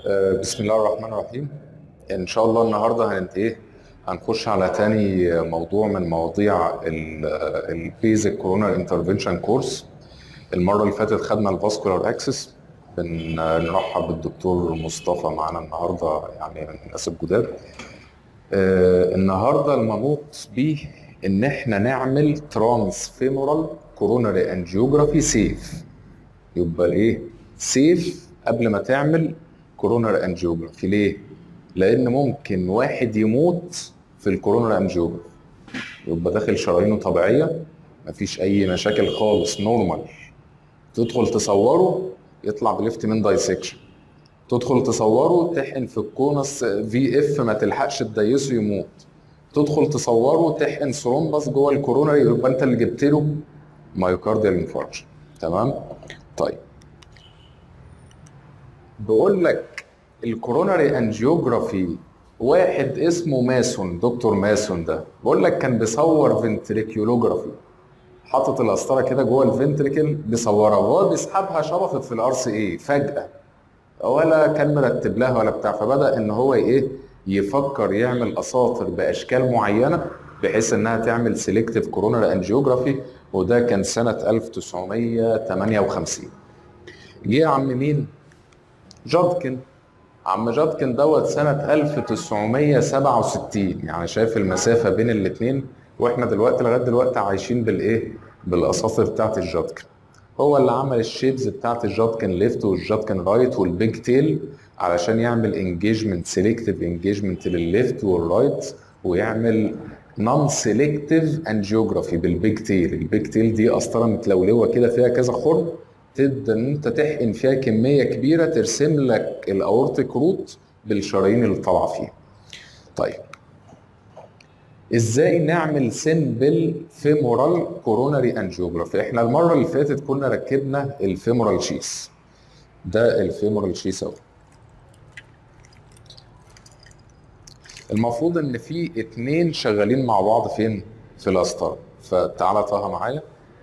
آه، بسم الله الرحمن الرحيم ان شاء الله النهارده هنت ايه هنخش على تاني موضوع من مواضيع البيزك كورونا انترفنشن كورس المره اللي فاتت خدنا الفاسكولار اكسس بنرحب بالدكتور مصطفى معانا النهارده يعني من الناس الجداد آه، النهارده المنوط بيه ان احنا نعمل ترانس فيمورال كوروناري انجيوجرافي سيف يبقى ايه سيف قبل ما تعمل كورونر انجيوجرافي ليه؟ لان ممكن واحد يموت في الكورونر انجيوجرافي يبقى داخل شرايينه طبيعيه مفيش اي مشاكل خالص نورمال تدخل تصوره يطلع بليفت من دايسكشن تدخل تصوره تحقن في الكونس في اف ما تلحقش تديسه يموت تدخل تصوره تحقن ثرومبس جوه الكورونري يبقى انت اللي جبت له مايوكارديال انفاركشن تمام طيب بقول لك الكوروناري انجيوجرافي واحد اسمه ماسون دكتور ماسون ده بقول لك كان بيصور فنتريكيولوجرافي حاطط القسطره كده جوه الفنتريكل بيصورها وهو بيسحبها شبطت في الار سي اي فجاه ولا كان مرتب لها ولا بتاع فبدا ان هو ايه يفكر يعمل اساطر باشكال معينه بحيث انها تعمل سيلكتيف كوروناري انجيوجرافي وده كان سنه 1958 جه يا عم مين جادكن عم جادكن دوت سنة 1967 يعني شايف المسافة بين الاتنين واحنا دلوقتي لغاية دلوقتي عايشين بالايه؟ بالاساطر بتاعت الجادكن هو اللي عمل الشيبز بتاعت الجادكن ليفت والجادكن رايت والبيج تيل علشان يعمل انجيجمنت سيلكتيف انجيجمنت للليفت والرايت ويعمل نون سيلكتيف انجيوجرافي بالبيج تيل البيج تيل دي قسطره متلولوه كده فيها كذا خرم تبدا ان انت تحقن فيها كميه كبيره ترسم لك الاورتيك روت بالشرايين اللي طالعه فيها. طيب ازاي نعمل سمبل فيمورال كوروناري انجيوجرافي؟ احنا المره اللي فاتت كنا ركبنا الفيمورال شيس. ده الفيمورال شيس اهو. المفروض ان في اتنين شغالين مع بعض فين؟ في القسطره. فتعالى طه معايا.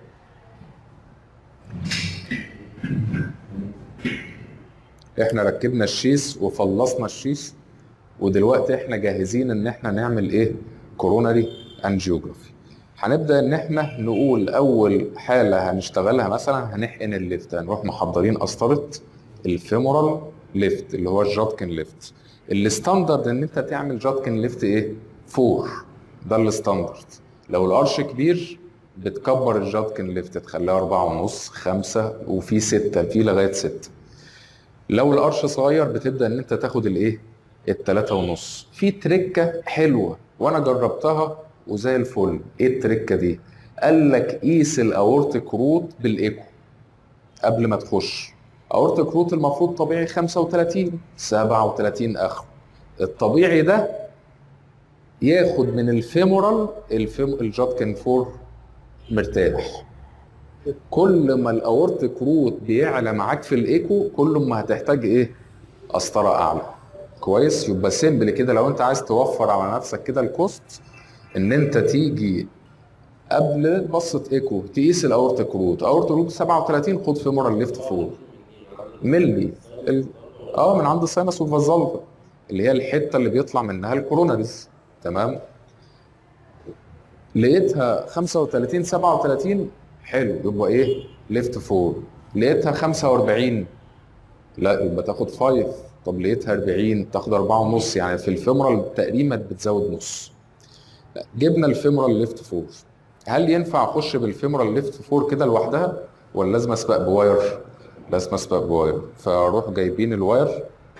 احنا ركبنا الشيس وفلصنا الشيس ودلوقتي احنا جاهزين ان احنا نعمل ايه كوروناري انجيوجرافي هنبدا ان احنا نقول اول حاله هنشتغلها مثلا هنحقن الليفت هنروح محضرين قسطره الفيمورال ليفت اللي هو الجاتكن ليفت الستاندرد ان انت تعمل جاتكن ليفت ايه فور ده الستاندرد لو القرش كبير بتكبر الجاتكن ليفت تخليها أربعة ونص خمسة وفي ستة في لغاية ستة لو القرش صغير بتبدا ان انت تاخد الايه التلاتة ونص في تركه حلوه وانا جربتها وزي الفل ايه التركه دي قال لك قيس الاورتيك روت بالايكو قبل ما تخش اورتيك روت المفروض طبيعي 35 37 اخره الطبيعي ده ياخد من الفيمورال الفيم الجاتكن فور مرتاح كل ما الاورتيك روت بيعلى معاك في الايكو كل ما هتحتاج ايه قسطره اعلى كويس يبقى سيمبل كده لو انت عايز توفر على نفسك كده الكوست ان انت تيجي قبل بصة ايكو تقيس الاورتيك روت اورتيك روت 37 خد فيمورال ليفت فور ملي ال... اه من عند الساينس والفازالفا اللي هي الحته اللي بيطلع منها الكوروناريز تمام لقيتها 35 37 حلو يبقى ايه ليفت فور لقيتها 45 لا يبقى تاخد 5 طب لقيتها 40 تاخد 4 ونص يعني في الفيمورال تقريبا بتزود نص لا. جبنا الفيمورال ليفت فور هل ينفع اخش بالفيمورال ليفت فور كده لوحدها ولا لازم اسبق بواير لازم اسبق بواير فاروح جايبين الواير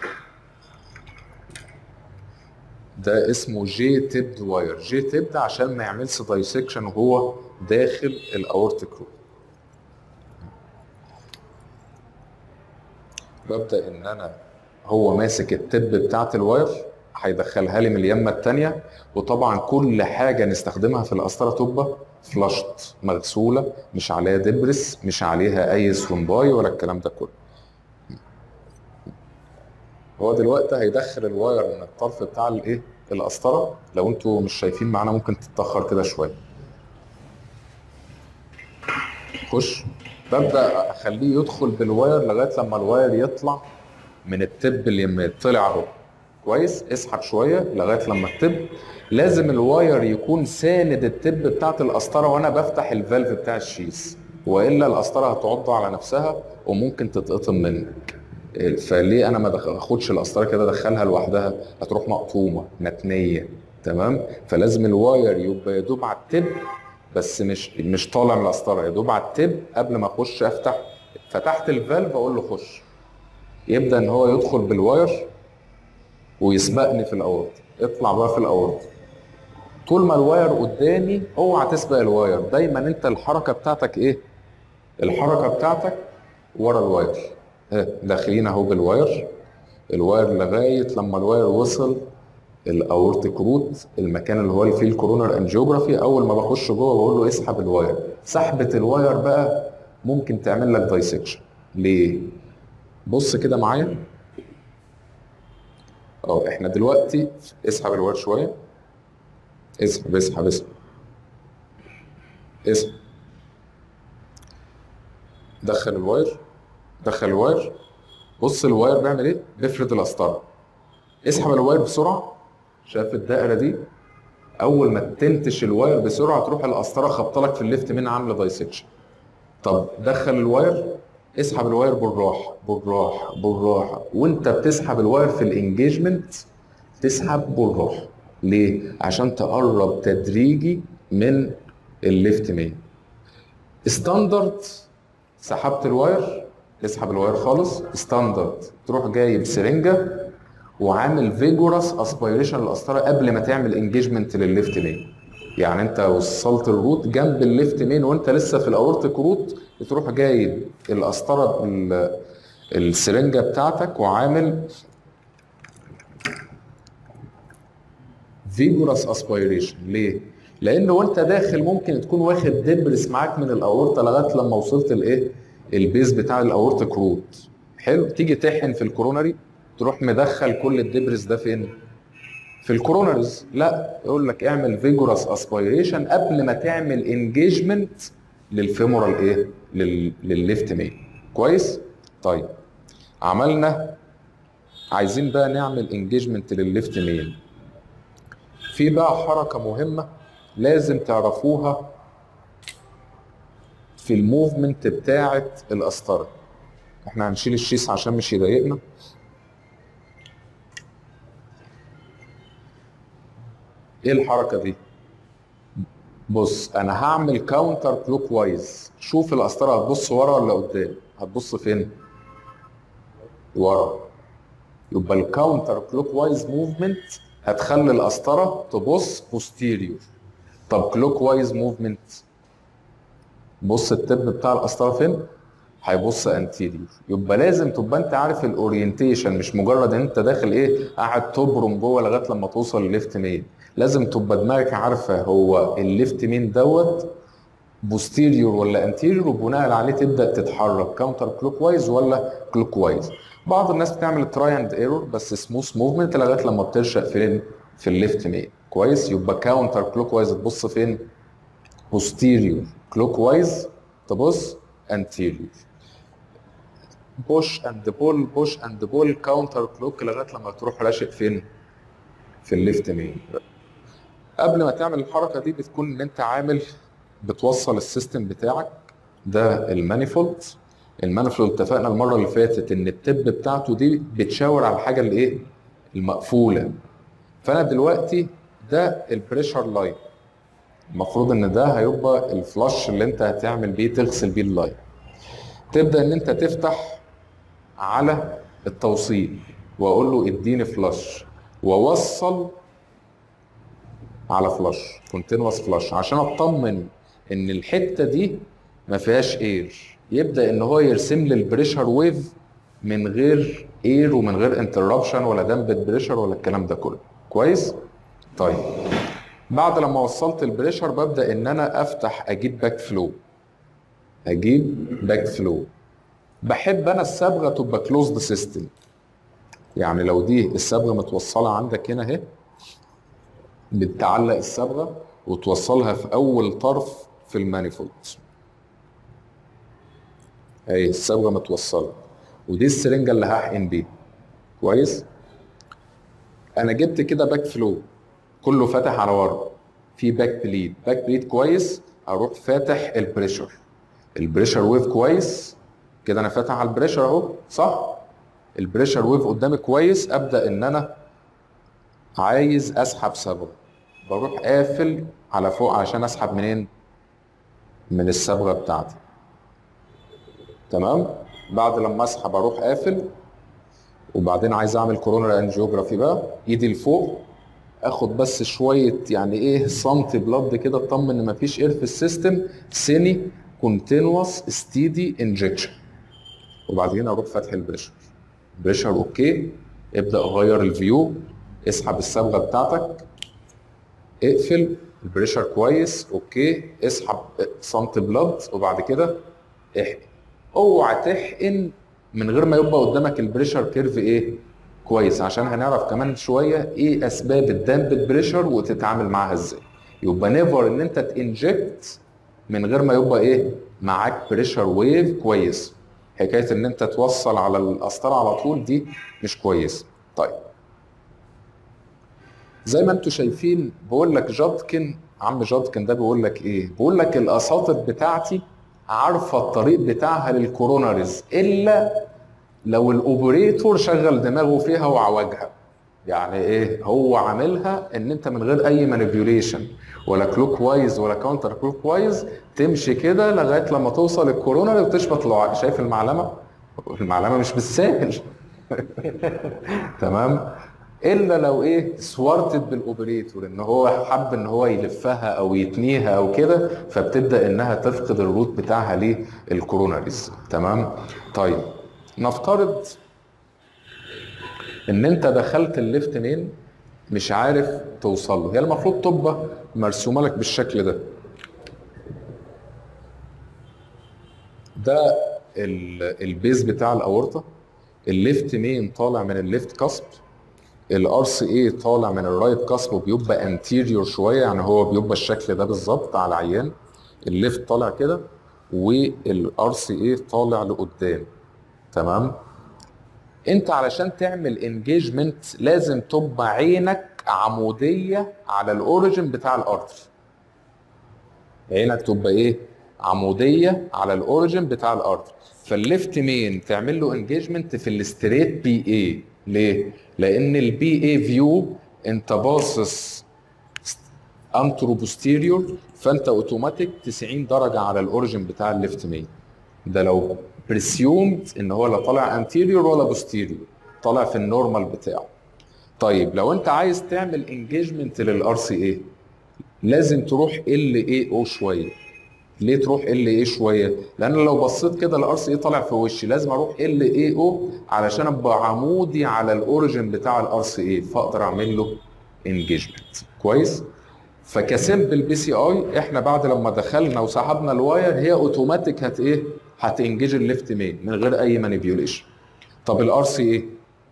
ده اسمه جي تيبد واير جي تيبد عشان ما يعملش دايسكشن وهو داخل الاورتيك روت ببدا ان انا هو ماسك التب بتاعت الواير هيدخلها لي من اليمه الثانيه وطبعا كل حاجه نستخدمها في القسطره تبقى فلاشت مغسوله مش عليها دبرس مش عليها اي سومباي ولا الكلام ده كله هو دلوقتي هيدخل الواير من الطرف بتاع الايه القسطره لو انتوا مش شايفين معانا ممكن تتاخر كده شويه خش ببدا اخليه يدخل بالواير لغايه لما الواير يطلع من التب اليمين طلع اهو كويس اسحب شويه لغايه لما التب لازم الواير يكون ساند التب بتاعت القسطره وانا بفتح الفالف بتاع الشيس والا القسطره هتعض على نفسها وممكن تتقطم منك فليه انا ما دخ- اخدش القسطره كده ادخلها لوحدها هتروح مقطومه متنيه تمام فلازم الواير يبقى يدوب على التب بس مش مش طالع من القسطره يدوب على التب قبل ما اخش افتح فتحت الفالف اقول له خش يبدا ان هو يدخل بالواير ويسبقني في الاورط اطلع بقى في الاورط طول ما الواير قدامي اوعى تسبق الواير دايما انت الحركه بتاعتك ايه الحركه بتاعتك ورا الواير ها داخلين اهو بالواير الواير لغايه لما الواير وصل الاورتيك روت المكان اللي هو اللي فيه الكورونر انجيوجرافي اول ما بخش جوه بقول له اسحب الواير سحبه الواير بقى ممكن تعمل لك دايسكشن ليه بص كده معايا اه احنا دلوقتي اسحب الواير شويه اسحب اسحب اسحب اسحب دخل الواير دخل الواير بص الواير بيعمل ايه بيفرد القسطره اسحب الواير بسرعه شايف الدائره دي اول ما تنتش الواير بسرعه تروح القسطره خبطلك في الليفت من عامله دايسكشن طب دخل الواير اسحب الواير بالراحه بالراحه بالراحه وانت بتسحب الواير في الانجيجمنت تسحب بالراحه ليه عشان تقرب تدريجي من الليفت مين ستاندرد سحبت الواير اسحب الواير خالص ستاندرد تروح جايب سرنجه وعامل فيجورس اسبيريشن للقسطره قبل ما تعمل انجيجمنت للليفت مين يعني انت وصلت الروت جنب الليفت مين وانت لسه في الاورتيك روت بتروح جايب القسطره ال- السرنجه بتاعتك وعامل فيجورس اسبيريشن ليه؟ لان وانت داخل ممكن تكون واخد دبرس معاك من الاورطه لغايه لما وصلت الايه؟ البيز بتاع الاورتيك روت حلو تيجي تحقن في الكورونري تروح مدخل كل الدبرس ده فين؟ في الكورونرز لا يقول لك اعمل فيجورس اسبيريشن قبل ما تعمل انجيجمنت للفيمورال ايه؟ لل... للليفت مين كويس؟ طيب عملنا عايزين بقى نعمل انجيجمنت للليفت مين في بقى حركة مهمة لازم تعرفوها في الموفمنت بتاعة القسطرة احنا هنشيل الشيس عشان مش يضايقنا ايه الحركة دي بص انا هعمل كاونتر كلوك وايز شوف القسطرة هتبص ورا ولا قدام هتبص فين ورا يبقى الكاونتر كلوك وايز موفمنت هتخلي القسطره تبص بوستيريور طب كلوك وايز موفمنت بص التب بتاع القسطره فين هيبص انتيريور يبقى لازم تبقى انت عارف الاورينتيشن مش مجرد ان انت داخل ايه قاعد تبرم جوه لغايه لما توصل لليفت مين لازم تبقى دماغك عارفه هو الليفت مين دوت بوستيريور ولا انتيريور وبناء عليه تبدا تتحرك كاونتر كلوك وايز ولا كلوك وايز بعض الناس بتعمل تراي اند ايرور بس سموث موفمنت لغايه لما بترشق فين في الليفت مين كويس يبقى كاونتر كلوك وايز تبص فين بوستيريور كلوك وايز تبص انتيريور بوش اند بول بوش اند بول كاونتر كلوك لغايه لما تروح راشق فين في الليفت مين قبل ما تعمل الحركه دي بتكون ان انت عامل بتوصل السيستم بتاعك ده المانيفولد المانيفولد اتفقنا المره اللي فاتت ان التب بتاعته دي بتشاور على الحاجه اللي ايه المقفوله فانا دلوقتي ده البريشر لاين المفروض ان ده هيبقى الفلاش اللي انت هتعمل بيه تغسل بيه اللاين تبدا ان انت تفتح على التوصيل واقول له اديني فلاش واوصل على فلاش كونتينوس فلاش عشان اطمن ان الحته دي ما فيهاش اير يبدا ان هو يرسم لي البريشر ويف من غير اير ومن غير انتربشن ولا دمبة بريشر ولا الكلام ده كله كويس طيب بعد لما وصلت البريشر ببدا ان انا افتح اجيب باك فلو اجيب باك فلو بحب انا الصبغه تبقى كلوزد سيستم يعني لو دي الصبغه متوصله عندك هنا اهي بتعلق الصبغه وتوصلها في اول طرف في المانيفولد اهي الصبغه متوصله ودي السرنجه اللي هحقن بيها كويس انا جبت كده باك فلو كله فاتح على ورا في باك بليد باك بليد كويس اروح فاتح البريشر البريشر ويف كويس كده انا فاتح على البريشر اهو صح البريشر ويف قدامي كويس ابدا ان انا عايز اسحب صبغه بروح قافل على فوق عشان اسحب منين من الصبغه بتاعتي تمام بعد لما اسحب اروح قافل وبعدين عايز اعمل كورونر انجيوجرافي بقى ايدي لفوق اخد بس شويه يعني ايه سنتي بلد كده اطمن ان مفيش اير في السيستم سيني كونتينوس ستيدي انجكشن وبعدين اروح فاتح البريشر بريشر اوكي ابدا غير الفيو اسحب الصبغه بتاعتك اقفل البريشر كويس اوكي اسحب سنتي بلد وبعد كده احقن اوعى تحقن من غير ما يبقى قدامك البريشر كيرف ايه كويس عشان هنعرف كمان شويه ايه اسباب الدامب بريشر وتتعامل معاها ازاي يبقى نيفر ان انت تنجكت من غير ما يبقى ايه معاك بريشر ويف كويس حكايه ان انت توصل على القسطره على طول دي مش كويس طيب زي ما انتم شايفين بقول لك جادكن عم جادكن ده بيقول لك ايه بيقول لك الاساطر بتاعتي عارفه الطريق بتاعها للكوروناريز الا لو الاوبريتور شغل دماغه فيها وعوجها يعني ايه هو عاملها ان انت من غير اي مانيبيوليشن ولا كلوك وايز ولا كاونتر كلوك وايز تمشي كده لغايه لما توصل الكورونا وتشبط الوعي شايف المعلمه المعلمه مش بالسهل تمام الا لو ايه سوارتد بالاوبريتور ان هو حب ان هو يلفها او يتنيها او كده فبتبدا انها تفقد الروت بتاعها للكوروناريز تمام طيب نفترض ان انت دخلت الليفت مين مش عارف توصل له هي المفروض تبقى مرسومه لك بالشكل ده ده البيز بتاع الاورطه الليفت مين طالع من الليفت كاسب الار سي اي طالع من الرايت كاسب وبيبقى انتيريور شويه يعني هو بيبقى الشكل ده بالظبط على العيان الليفت طالع كده والار سي اي طالع لقدام تمام انت علشان تعمل انجيجمنت لازم تبقى عينك عموديه على الاوريجن بتاع الارتري عينك تبقى ايه عموديه على الاوريجن بتاع الارتري فالليفت مين تعمل له انجيجمنت في الستريت بي اي ليه لان البي اي فيو انت باصص انترو بوستيريور فانت اوتوماتيك 90 درجه على الاوريجن بتاع الليفت مين ده لو بريسيومد ان هو لا طالع انتيريور ولا بوستيريور طالع في النورمال بتاعه طيب لو انت عايز تعمل انجيجمنت للار سي اي لازم تروح ال اي او شويه ليه تروح ال اي شويه لان لو بصيت كده الار سي اي طالع في وشي لازم اروح ال اي او علشان ابقى عمودي على الاوريجن بتاع الار سي اي فاقدر اعمل له انجيجمنت كويس فكسمبل بي سي اي احنا بعد لما دخلنا وسحبنا الواير هي اوتوماتيك هت ايه هتنجيج الليفت مين من غير اي مانيبيوليشن طب الار سي ايه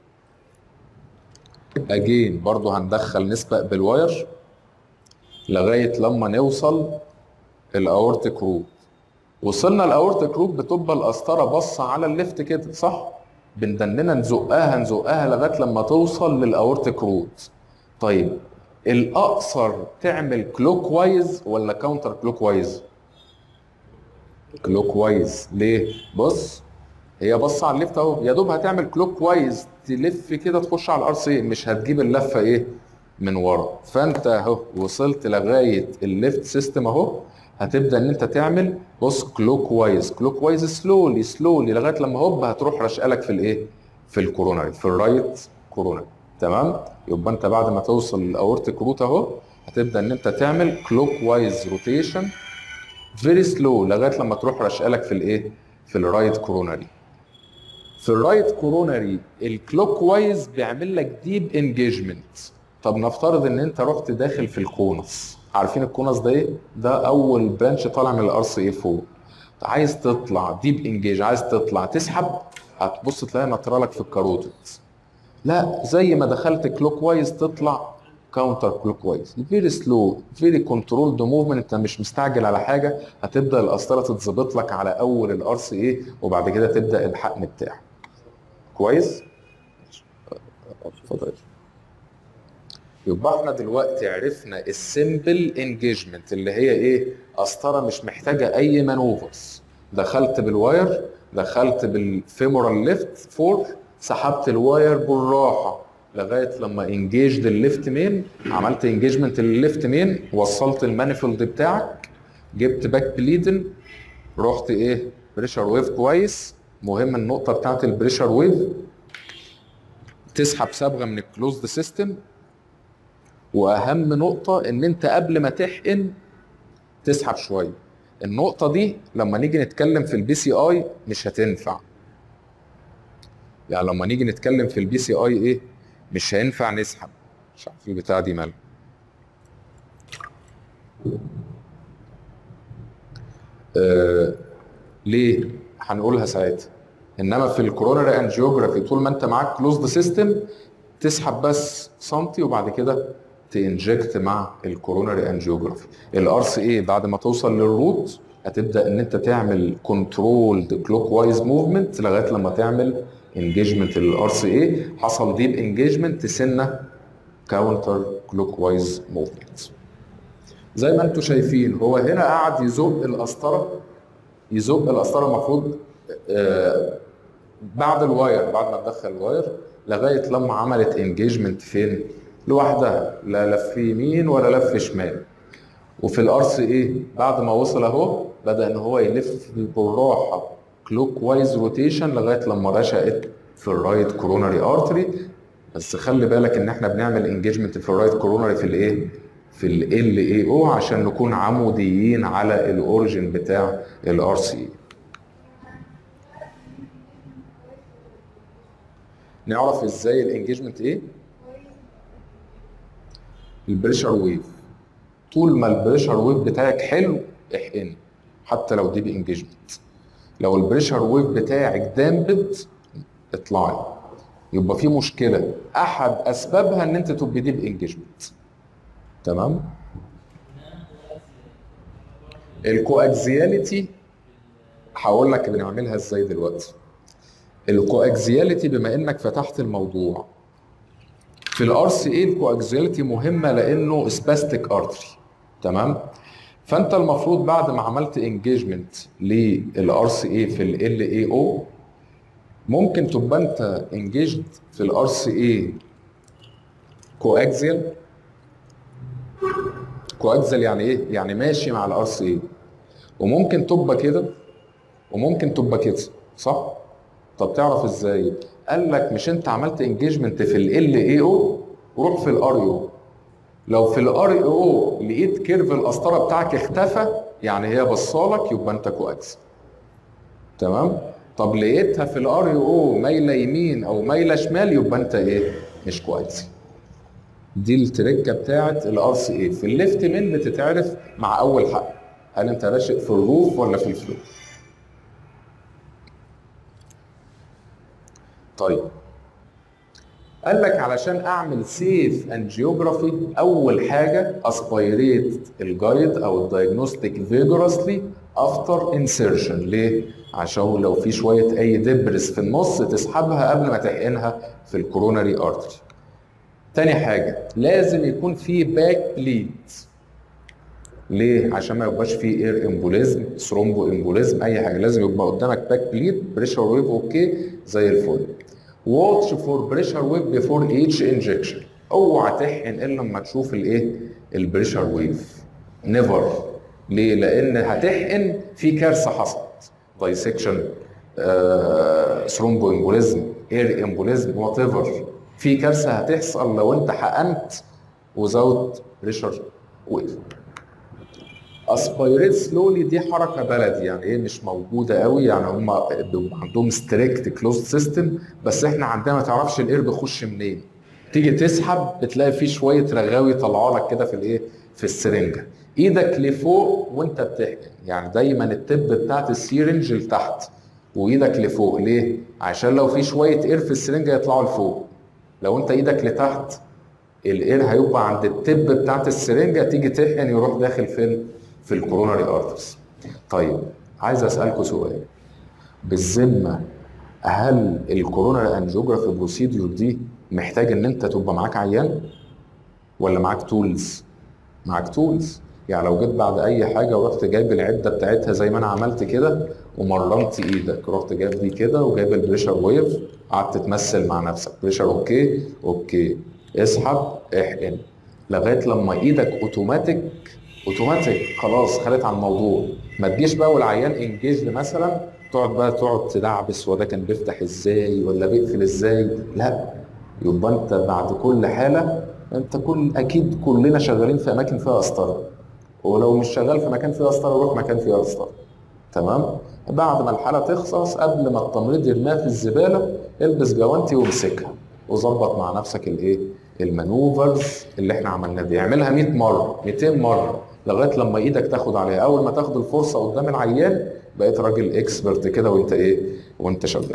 اجين برضو هندخل نسبق بالواير لغايه لما نوصل الاورتيك روت وصلنا الاورتيك روت بتبقى القسطره باصه على الليفت كده صح بندننا نزقها نزقها لغايه لما توصل للاورتيك روت طيب الاقصر تعمل كلوك وايز ولا كاونتر كلوك وايز كلوك وايز ليه بص هي بص على الليفت اهو يا دوب هتعمل كلوك وايز تلف كده تخش على الار سي مش هتجيب اللفه ايه من ورا فانت اهو وصلت لغايه الليفت سيستم اهو هتبدا ان انت تعمل بص كلوك وايز كلوك وايز سلولي سلولي لغايه لما هوب هتروح رشقلك في الايه في الكوروناري في الرايت كوروناري تمام يبقى انت بعد ما توصل للاورتيك روت اهو هتبدا ان انت تعمل كلوك وايز روتيشن فيري سلو لغايه لما تروح رشقلك في الايه في الرايت كوروناري في الرايت كوروناري الكلوك وايز بيعمل لك ديب انجيجمنت طب نفترض ان انت رحت داخل في الكونس عارفين الكونس ده ايه ده اول برانش طالع من الار سي اي فوق عايز تطلع ديب انجيج عايز تطلع تسحب هتبص تلاقي نطرالك في الكاروتيد لا زي ما دخلت كلوك وايز تطلع كاونتر كلوك وايز فيري سلو فيري كنترولد موفمنت انت مش مستعجل على حاجه هتبدا القسطره تتظبط لك على اول الار سي اي وبعد كده تبدا الحقن بتاعك كويس اتفضل يبقى احنا دلوقتي عرفنا السمبل انجيجمنت اللي هي ايه قسطره مش محتاجه اي مانوفرز دخلت بالواير دخلت بالفيمورال ليفت فور سحبت الواير بالراحه لغايه لما انجيجد الليفت مين عملت انجيجمنت للليفت مين وصلت المانيفولد بتاعك جبت باك بليدن رحت ايه بريشر ويف كويس مهم النقطه بتاعت البريشر ويف تسحب صبغه من الكلوزد سيستم واهم نقطه ان انت قبل ما تحقن تسحب شويه النقطه دي لما نيجي نتكلم في البي سي اي مش هتنفع يعني لما نيجي نتكلم في البي سي اي ايه مش هينفع نسحب مش عارف البتاع دي مالها آه ليه هنقولها ساعتها انما في الكورونري انجيوجرافي طول ما انت معاك كلوزد سيستم تسحب بس سنتي وبعد كده تنجكت مع الكورونري انجيوجرافي الار سي اي بعد ما توصل للروت هتبدا ان انت تعمل كنترولد كلوك وايز موفمنت لغايه لما تعمل انجيجمنت للار سي اي حصل ديب انجيجمنت سنه كاونتر كلوك وايز موفمنت زي ما انتم شايفين هو هنا قاعد يزق القسطره يزق القسطره المفروض آه بعد الواير بعد ما تدخل الواير لغايه لما عملت انجيجمنت فين لوحدها لا لف يمين ولا لف شمال وفي الار سي ايه بعد ما وصل اهو بدا ان هو يلف بالراحه كلوك وايز روتيشن لغايه لما رشقت في الرايت كوروناري ارتري بس خلي بالك ان احنا بنعمل انجيجمنت في الرايت كوروناري في الايه في ال اي او عشان نكون عموديين على الاوريجن بتاع الار سي نعرف ازاي الانجيجمنت ايه البريشر ويف طول ما البريشر ويف بتاعك حلو احقن حتى لو دي بانجيجمنت لو البريشر ويف بتاعك دامبد اطلعي يبقى في مشكله احد اسبابها ان انت تبقي دي بانجيجمنت تمام الكواكزياليتي هقول لك بنعملها ازاي دلوقتي الكواكزياليتي بما انك فتحت الموضوع في الار سي اي الكواكزياليتي مهمه لانه سباستيك ارتري تمام فانت المفروض بعد ما عملت انجيجمنت للار سي اي في ال اي او ممكن تبقى انت انجيجد في الار سي اي كواكزيال كواكزيال يعني ايه؟ يعني ماشي مع الار سي اي وممكن تبقى كده وممكن تبقى كده صح؟ طب تعرف ازاي؟ قال لك مش انت عملت انجيجمنت في ال اي او روح في الار او لو في الار او لقيت كيرف القسطره بتاعك اختفى يعني هي بصالك يبقى انت كواكس تمام طب لقيتها في الار او مايله يمين او مايله شمال يبقى انت ايه مش كويس دي التركه بتاعت الار سي اي في الليفت من بتتعرف مع اول حق هل انت راشق في الروف ولا في الفلو طيب قال لك علشان اعمل سيف انجيوجرافي اول حاجه اسبيريت الجايد او الدايجنوستيك فيجورسلي افتر انسيرشن ليه؟ عشان لو في شويه اي دبرس في النص تسحبها قبل ما تحقنها في الكوروناري ارتري. تاني حاجه لازم يكون في باك بليد ليه؟ عشان ما يبقاش في اير امبوليزم ثرومبو امبوليزم اي حاجه لازم يبقى قدامك باك بليد بريشر ويف اوكي زي الفل. واتش فور بريشر ويف بيفور ايتش انجكشن اوعى تحقن الا لما تشوف الايه البريشر ويف نيفر ليه لان هتحقن في كارثه حصلت دايسكشن ثرومبو امبوليزم اير امبوليزم وات ايفر في كارثه هتحصل لو انت حقنت وزود بريشر ويف اسبيريت سلولي دي حركه بلدي يعني ايه مش موجوده قوي يعني هم عندهم ستريكت كلوز سيستم بس احنا عندنا ما تعرفش الاير بيخش منين تيجي تسحب بتلاقي فيه شويه رغاوي طالعه لك كده في الايه في السرنجه ايدك لفوق وانت بتحقن يعني دايما التب بتاعت السيرنج لتحت وايدك لفوق ليه عشان لو في شويه اير في السرنجه يطلعوا لفوق لو انت ايدك لتحت الاير هيبقى عند التب بتاعت السرنجه تيجي تحقن يروح داخل فين في الكوروناري ارترز طيب عايز اسالكم سؤال بالذمه هل الكوروناري انجيوجرافي بروسيديور دي محتاج ان انت تبقى معاك عيان ولا معاك تولز معاك تولز يعني لو جيت بعد اي حاجه ورحت جايب العده بتاعتها زي ما انا عملت كده ومرنت ايدك رحت جايب دي كده وجايب البريشر ويف قعدت تمثل مع نفسك بريشر اوكي اوكي اسحب احقن لغايه لما ايدك اوتوماتيك اوتوماتيك خلاص خدت على الموضوع ما تجيش بقى والعيان انجيجد مثلا تقعد بقى تقعد تدعبس وده كان بيفتح ازاي ولا بيقفل ازاي لا يبقى انت بعد كل حاله انت كل اكيد كلنا شغالين في اماكن فيها قسطره ولو مش شغال في مكان فيه قسطره روح مكان فيه قسطره تمام بعد ما الحاله تخلص قبل ما التمريض يرميها في الزباله البس جوانتي وامسكها وظبط مع نفسك الايه المانوفرز اللي احنا عملناها دي اعملها 100 مره 200 مره لغايه لما ايدك تاخد عليها اول ما تاخد الفرصه قدام العيان بقيت راجل اكسبرت كده وانت ايه وانت شغال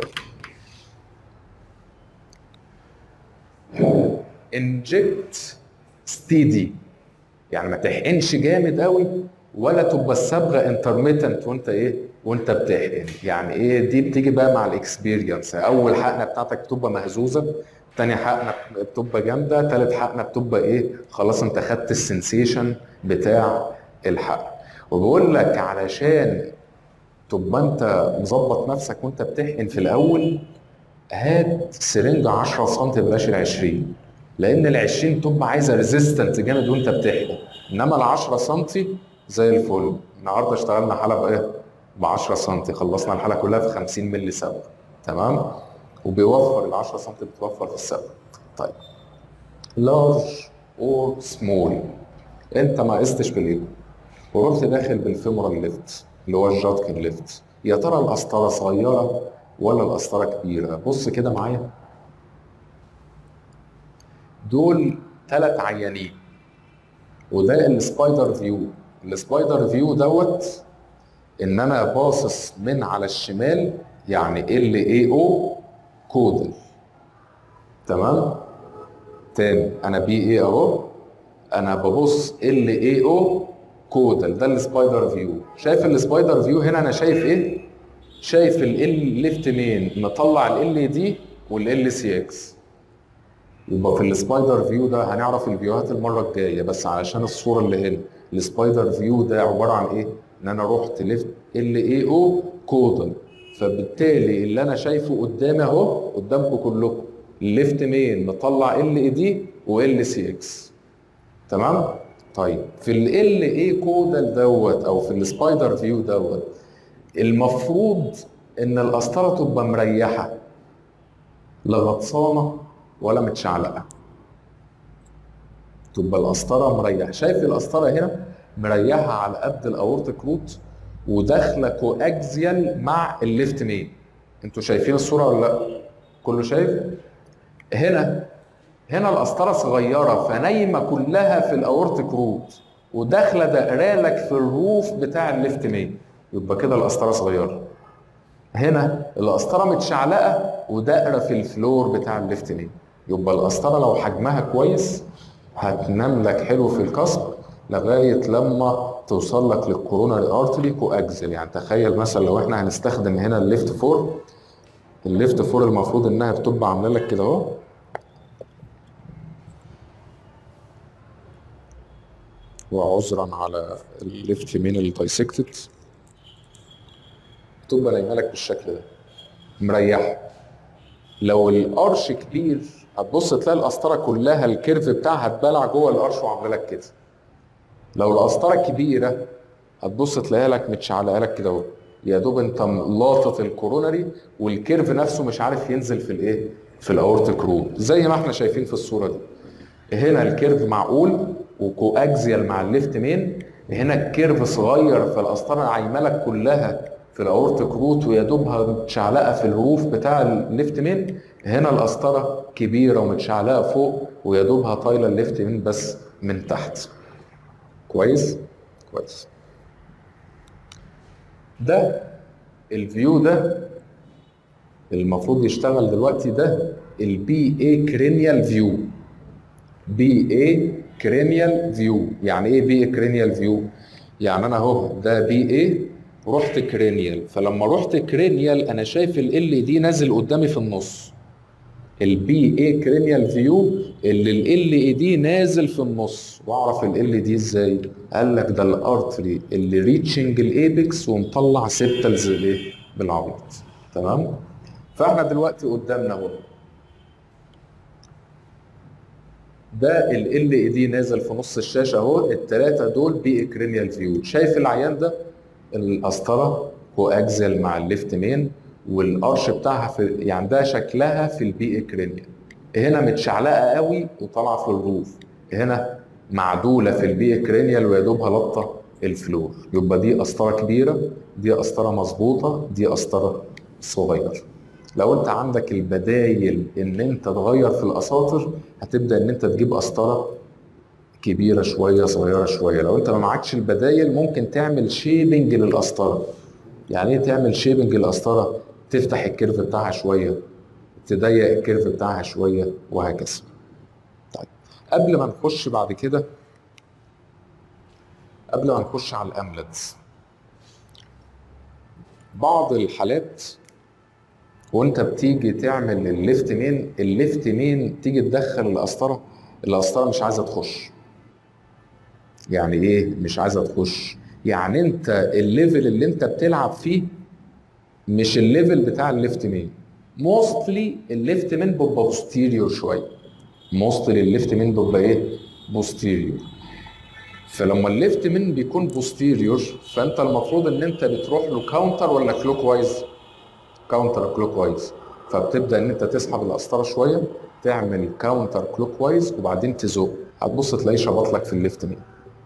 انجكت ستيدي يعني ما تحقنش جامد قوي ولا تبقى الصبغه انترميتنت وانت ايه وانت بتحقن يعني ايه دي بتيجي بقى مع الاكسبيرينس اول حقنه بتاعتك بتبقى مهزوزه تاني حقنه بتبقى جامده تالت حقنه بتبقى ايه خلاص انت خدت السنسيشن بتاع الحقن وبقول لك علشان تبقى انت مظبط نفسك وانت بتحقن في الاول هات سرنجة 10 سم بلاش ال 20 لان ال 20 تبقى عايزه ريزيستنت جامد وانت بتحقن انما ال 10 سم زي الفل النهارده اشتغلنا حلقه بايه؟ ب 10 سم خلصنا الحلقه كلها في 50 مللي صبغه تمام؟ وبيوفر ال 10 سم بتوفر في الصبغه طيب لارج اور سمول انت ما قستش بالايجو ورحت داخل بالفيمورال ليفت اللي هو الجاتكن ليفت يا ترى القسطره صغيره ولا القسطره كبيره بص كده معايا دول ثلاث عيانين وده السبايدر فيو السبايدر فيو دوت ان انا باصص من على الشمال يعني ال اي او كودل تمام تاني انا بي اي اهو انا ببص ال اي او كودل ده السبايدر فيو شايف السبايدر فيو هنا انا شايف ايه شايف ال ليفت مين مطلع ال دي والال سي اكس يبقى في السبايدر فيو ده هنعرف الفيوهات المره الجايه بس علشان الصوره اللي هنا السبايدر فيو ده عباره عن ايه ان انا رحت ليفت ال اي او كودل فبالتالي اللي انا شايفه قدامي اهو قدامكم كلكم الليفت مين مطلع ال اي دي وال سي اكس تمام طيب في ال اي كودل دوت او في السبايدر فيو دوت المفروض ان القسطره تبقى مريحه لا غطسانه ولا متشعلقه تبقى القسطره مريحه شايف القسطره هنا مريحه على قد الاورتيك روت وداخله كواكزيال مع الليفت مين انتوا شايفين الصوره ولا لا كله شايف هنا هنا القسطره صغيره فنايمه كلها في الاورتيك روت وداخله دايره لك في الروف بتاع الليفت مين يبقى كده القسطره صغيره هنا القسطره متشعلقه ودائره في الفلور بتاع الليفت مين يبقى القسطره لو حجمها كويس هتنام لك حلو في الكسب لغايه لما توصل لك للكوروناري ارتري كواكزل يعني تخيل مثلا لو احنا هنستخدم هنا الليفت فور الليفت فور المفروض انها بتبقى عامله لك كده اهو وعذرا على الليفت مين الدايسكتد تبقى نايمه لك بالشكل ده مريحه لو القرش كبير هتبص تلاقي القسطره كلها الكيرف بتاعها اتبلع جوه القرش وعامله لك كده لو القسطره كبيره هتبص تلاقيها لك متشعلقه لك كده اهو يا دوب انت لاطط الكورونري والكيرف نفسه مش عارف ينزل في الايه في الاورتيك روت زي ما احنا شايفين في الصوره دي هنا الكيرف معقول وكواكزيال مع الليفت مين هنا الكيرف صغير فالقسطره عايمه لك كلها في الاورتيك روت ويا دوبها متشعلقه في الروف بتاع الليفت مين هنا القسطره كبيره ومتشعلقه فوق ويا دوبها طايله الليفت مين بس من تحت كويس كويس ده الفيو ده المفروض يشتغل دلوقتي ده البي اي كرينيال فيو بي اي كرينيال فيو يعني ايه بي اي كرينيال فيو يعني انا اهو ده بي اي رحت كرينيال فلما رحت كرينيال انا شايف ال دي نازل قدامي في النص البي اي كرينيال فيو اللي ال اي دي نازل في النص واعرف ال دي ازاي قال لك ده الارتري اللي ريتشنج الايبكس ومطلع سيبتلز الايه بالعبيط تمام فاحنا دلوقتي قدامنا اهو ده ال اي دي نازل في نص الشاشه اهو الثلاثه دول بي كرينيال فيو شايف العيان ده القسطره كواكزل مع الليفت مين والارش بتاعها في يعني ده شكلها في البي كرينيال هنا متشعلقه قوي وطالعه في الروف هنا معدوله في البي كرينيال ويا دوبها لطه الفلور يبقى دي قسطره كبيره دي قسطره مظبوطه دي قسطره صغيره لو انت عندك البدايل ان انت تغير في الاساطر هتبدا ان انت تجيب قسطره كبيره شويه صغيره شويه لو انت ما معكش البدايل ممكن تعمل شيبنج للقسطره يعني ايه تعمل شيبنج للقسطره تفتح الكيرف بتاعها شويه تضيق الكيرف بتاعها شويه وهكذا طيب قبل ما نخش بعد كده قبل ما نخش على الاملتس بعض الحالات وانت بتيجي تعمل الليفت مين الليفت مين تيجي تدخل القسطره القسطره مش عايزه تخش يعني ايه مش عايزه تخش يعني انت الليفل اللي انت بتلعب فيه مش الليفل بتاع الليفت مين موستلي الليفت مين بيبقى بوستيريور شويه موستلي الليفت مين بيبقى ايه بوستيريور فلما الليفت مين بيكون بوستيريور فانت المفروض ان انت بتروح له كاونتر ولا كلوك وايز كاونتر كلوك وايز فبتبدا ان انت تسحب القسطره شويه تعمل كاونتر كلوك وايز وبعدين تزق هتبص تلاقيه شبط لك في الليفت مين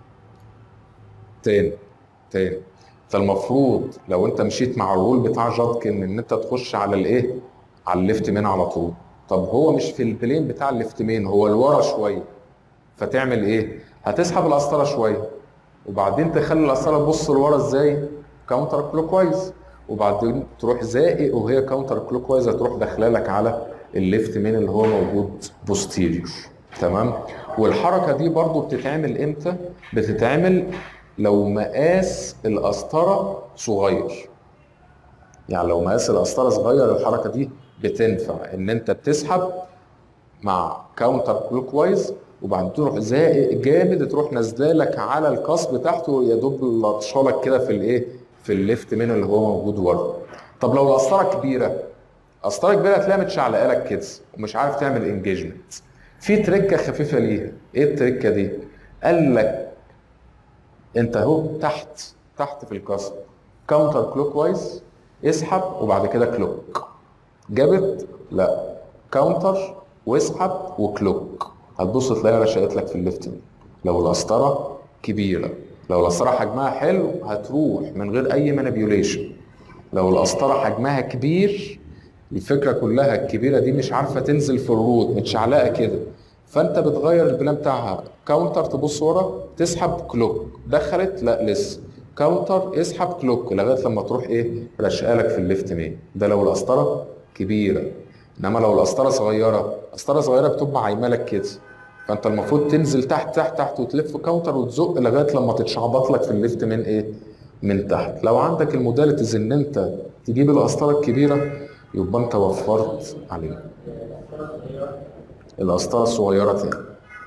تاني تاني فالمفروض لو انت مشيت مع الرول بتاع جادكن ان انت تخش على الايه على الليفت مين على طول طب هو مش في البلين بتاع الليفت مين هو لورا شويه فتعمل ايه هتسحب القسطره شويه وبعدين تخلي القسطره تبص لورا ازاي كاونتر كلوك وايز وبعدين تروح زائق وهي كاونتر كلوك وايز هتروح داخله لك على الليفت مين اللي هو موجود بوستيريور تمام والحركه دي برضو بتتعمل امتى بتتعمل لو مقاس القسطره صغير يعني لو مقاس القسطره صغير الحركه دي بتنفع ان انت بتسحب مع كاونتر كلوك وايز وبعدين تروح زائق جامد تروح نازله لك على القص بتاعته يا دوب لطشالك كده في الايه في الليفت من اللي هو موجود ورا طب لو القسطره كبيره قسطره كبيره هتلاقيها متشعلقه لك كده ومش عارف تعمل انجيجمنت في تركه خفيفه ليها ايه التركه دي قال لك انت اهو تحت تحت في القصر كاونتر كلوك وايز اسحب وبعد كده كلوك جابت لا كاونتر واسحب وكلوك هتبص تلاقيها رشقت لك في الليفت مين لو القسطره كبيره لو القسطره حجمها حلو هتروح من غير اي مانيبيوليشن لو القسطره حجمها كبير الفكره كلها الكبيره دي مش عارفه تنزل في الروت متشعلقه كده فانت بتغير البلان بتاعها كاونتر تبص ورا تسحب كلوك دخلت لا لسه كاونتر اسحب كلوك لغايه لما تروح ايه رشقالك في الليفت مين ده لو القسطره كبيره انما لو القسطره صغيره قسطره صغيره بتبقى عايمالك كده فانت المفروض تنزل تحت تحت تحت وتلف كاونتر وتزق لغايه لما تتشعبط لك في الليفت من ايه من تحت لو عندك الموداليتيز ان انت تجيب القسطره الكبيره يبقى انت وفرت عليه القسطره الصغيره تاني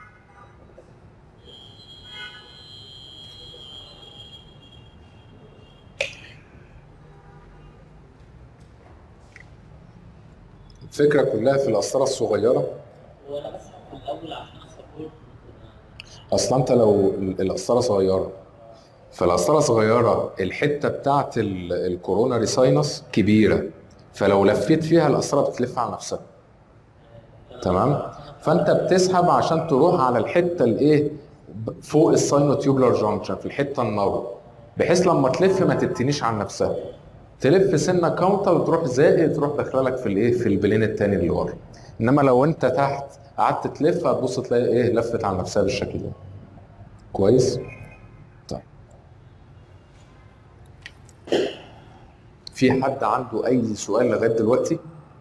الفكره كلها في القسطره الصغيره هو انا بسحب في الاول عشان اسبورت اصلا انت لو القسطره صغيره فالقسطره صغيره الحته بتاعت ال- الكوروناري ساينس كبيره فلو لفيت فيها القسطره بتلف على نفسها تمام فانت بتسحب عشان تروح على الحته الايه ب- فوق الساينو تيوبلر جانكشن في الحته النار بحيث لما تلف ما تتنيش عن نفسها تلف سنه كاونتر وتروح زائد تروح داخله لك في الايه في البلين التاني اللي ورا انما لو انت تحت قعدت تلف هتبص تلاقي ايه لفت على نفسها بالشكل ده كويس طيب في حد عنده اي سؤال لغايه دلوقتي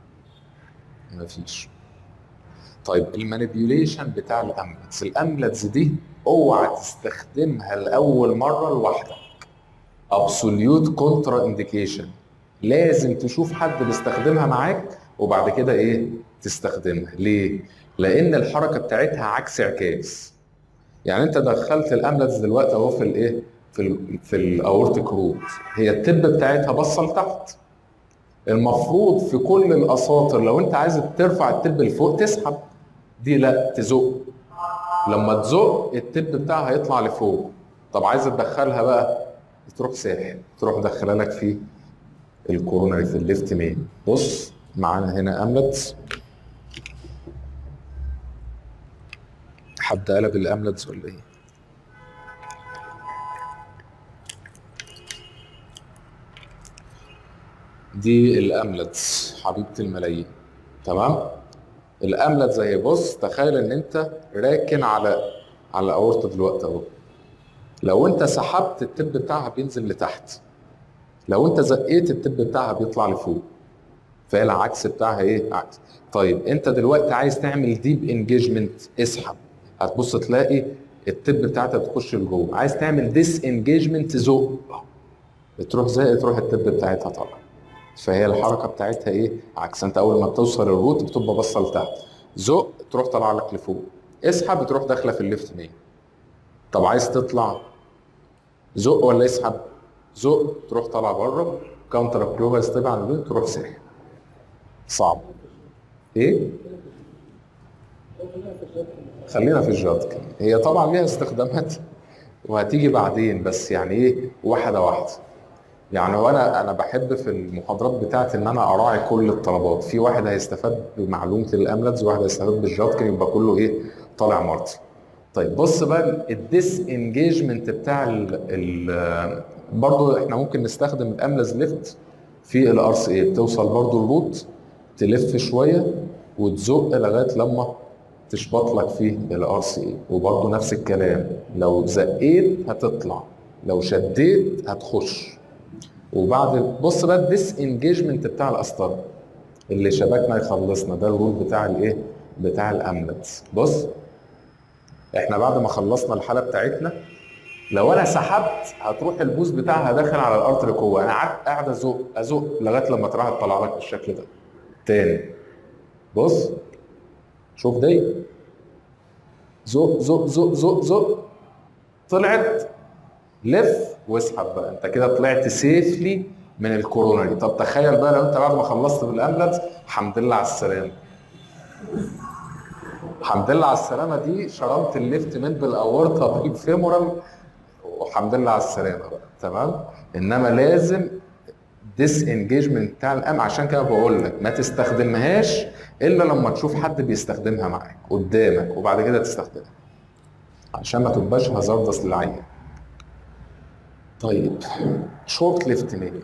مفيش طيب المانيبيوليشن بتاع الاملتس الاملتس دي اوعى تستخدمها لاول مره لوحدك ابسوليوت كونترا انديكيشن لازم تشوف حد بيستخدمها معاك وبعد كده ايه تستخدمها ليه لان الحركه بتاعتها عكس عكاس يعني انت دخلت الاملتس دلوقتي اهو في الايه في ال في الاورتيك روت هي التب بتاعتها باصه لتحت المفروض في كل الاساطر لو انت عايز ترفع التب لفوق تسحب دي لا تزق لما تزق التب بتاعها هيطلع لفوق طب عايز تدخلها بقى تروح ساحب تروح دخلها لك في الكورونري في الليفت مين بص معانا هنا املتس حد قلب الاملتس ولا ايه دي الاملتس حبيبه الملايين تمام الاملت زي بص تخيل ان انت راكن على على اورطه دلوقتي اهو لو انت سحبت التب بتاعها بينزل لتحت لو انت زقيت التب بتاعها بيطلع لفوق فهي العكس بتاعها ايه عكس طيب انت دلوقتي عايز تعمل ديب انجيجمنت اسحب هتبص تلاقي التب بتاعتها بتخش لجوه عايز تعمل ديس انجيجمنت زق تروح زي تروح التب بتاعتها طالعه فهي الحركه بتاعتها ايه عكس انت اول ما بتوصل الروت بتبقى باصه لتحت زق تروح طالعه لك لفوق اسحب تروح داخله في الليفت مين طب عايز تطلع زق ولا اسحب زق تروح طالع بره كاونتر كلوفرز طبعا تروح ساحب صعب ايه خلينا في الجاتك هي طبعا ليها استخدامات وهتيجي بعدين بس يعني ايه واحده واحده يعني وانا انا بحب في المحاضرات بتاعتي ان انا اراعي كل الطلبات في واحد هيستفاد بمعلومه الاملتس وواحد هيستفاد بالجاتكن يبقى كله ايه طالع مارتي طيب بص بقى الديس انجيجمنت بتاع ال ال برضه احنا ممكن نستخدم الاملز ليفت في الار سي اي بتوصل برضه الروت تلف شويه وتزق لغايه لما تشبط لك في الار سي اي وبرضه نفس الكلام لو زقيت هتطلع لو شديت هتخش وبعد بص بقى الديس انجيجمنت بتاع القسطره اللي شبكنا يخلصنا ده الرول بتاع الايه بتاع الاملتس بص احنا بعد ما خلصنا الحاله بتاعتنا لو انا سحبت هتروح البوز بتاعها داخل على الارتر جوه انا قعدت قاعد ازق ازق لغايه لما تروح تطلع لك بالشكل ده تاني بص شوف دي زق زق زق زق زق طلعت لف واسحب بقى انت كده طلعت سيفلي من الكورونري طب تخيل بقى لو انت بعد ما خلصت بالامبلانس الحمد لله على السلامه الحمد لله على السلامه دي شرمت الليفت من بالاورطه بالفيمورال والحمد لله على السلامه بقى تمام انما لازم ديس انجيجمنت بتاع الام عشان كده بقول لك ما تستخدمهاش الا لما تشوف حد بيستخدمها معاك قدامك وبعد كده تستخدمها عشان ما تبقاش هزاردس للعين طيب شورت ليفت ميل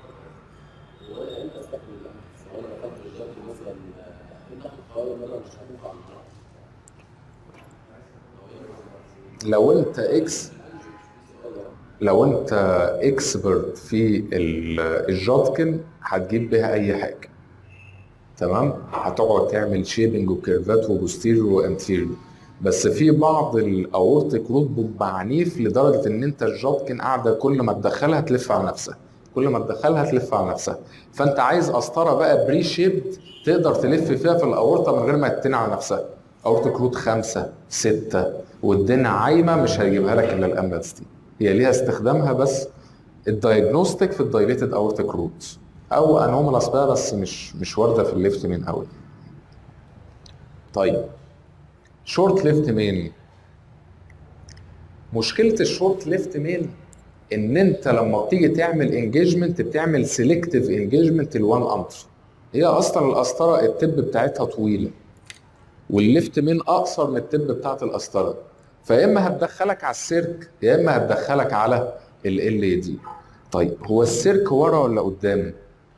لو انت اكس لو انت اكسبرت في ال- الجاتكن هتجيب بيها اي حاجه تمام هتقعد تعمل شيبنج وكيرفات وبوستيريور وانتيريور بس في بعض الاورتيك روت بيبقى عنيف لدرجه ان انت الجاتكن قاعده كل ما تدخلها تلف على نفسها كل ما تدخلها تلف على نفسها فانت عايز قسطره بقى بري شيبد تقدر تلف فيها في الاورطه من غير ما تتنع على نفسها اورتيك روت خمسه سته والدنيا عايمه مش هيجيبها لك الا الامبلس دي هي ليها استخدامها بس الدايجنوستيك في الدايليتد اورتيك روت او انومالاس بقى بس مش مش وارده في الليفت مين قوي طيب شورت ليفت مين مشكله الشورت ليفت مين ان انت لما بتيجي تعمل انجيجمنت بتعمل سيلكتيف انجيجمنت لوان انتر هي اصلا القسطره التب بتاعتها طويله والليفت مين اقصر من التب بتاعت القسطره فيا اما هتدخلك على السيرك يا اما هتدخلك على ال ال دي طيب هو السيرك ورا ولا قدام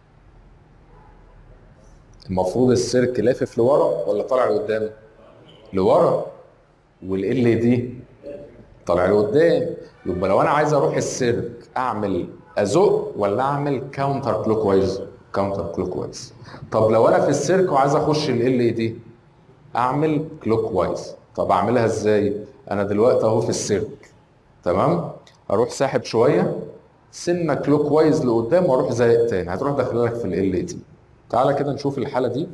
المفروض السيرك لافف لورا ولا طالع لقدام لورا والال دي طالع لقدام يبقى لو انا عايز اروح السيرك اعمل ازق ولا اعمل كاونتر كلوك وايز كاونتر كلوك وايز طب لو انا في السيرك وعايز اخش ال دي اعمل كلوك وايز طب اعملها ازاي انا دلوقتي اهو في السيرك تمام اروح ساحب شويه سنه كلوك وايز لقدام واروح زايق تاني هتروح داخل لك في ال دي تعالى كده نشوف الحاله دي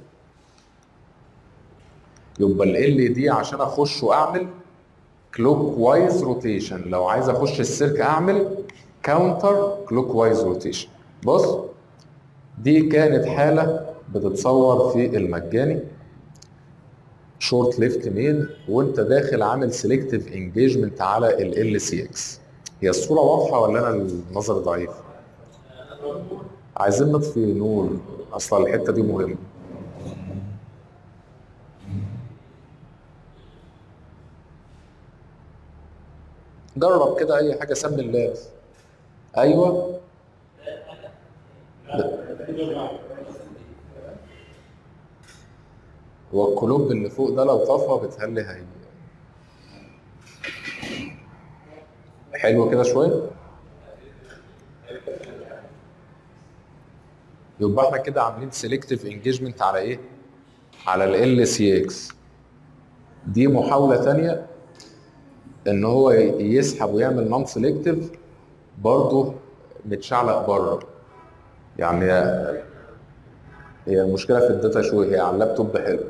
يبقى ال دي عشان اخش واعمل كلوك وايز روتيشن لو عايز اخش السيرك اعمل كاونتر كلوك وايز روتيشن بص دي كانت حاله بتتصور في المجاني شورت ليفت مين وانت داخل عامل سيلكتيف انجيجمنت على ال سي اكس هي الصوره واضحه ولا انا النظر ضعيف عايزين نطفي نور اصلا الحته دي مهمه جرب كده اي حاجه سمي الله ايوه هو الكلوب اللي فوق ده لو طفى بتهلي هي حلو كده شويه يبقى احنا كده عاملين سيلكتيف انجيجمنت على ايه على ال سي اكس دي محاوله ثانيه ان هو يسحب ويعمل نون سيلكتيف برضه متشعلق بره يعني هي المشكله في الداتا شو هي على اللابتوب حلو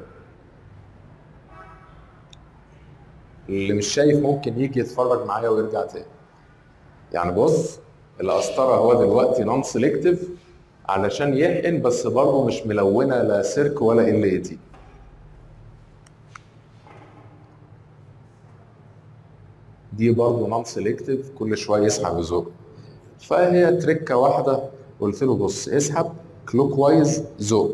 اللي مش شايف ممكن يجي يتفرج معايا ويرجع تاني يعني بص القسطره هو دلوقتي نون سيلكتيف علشان يحقن بس برضه مش ملونه لا سيرك ولا ال اي تي دي برضه نون سيلكتيف كل شويه يسحب يزق فهي تركه واحده قلت له بص اسحب كلوك وايز زق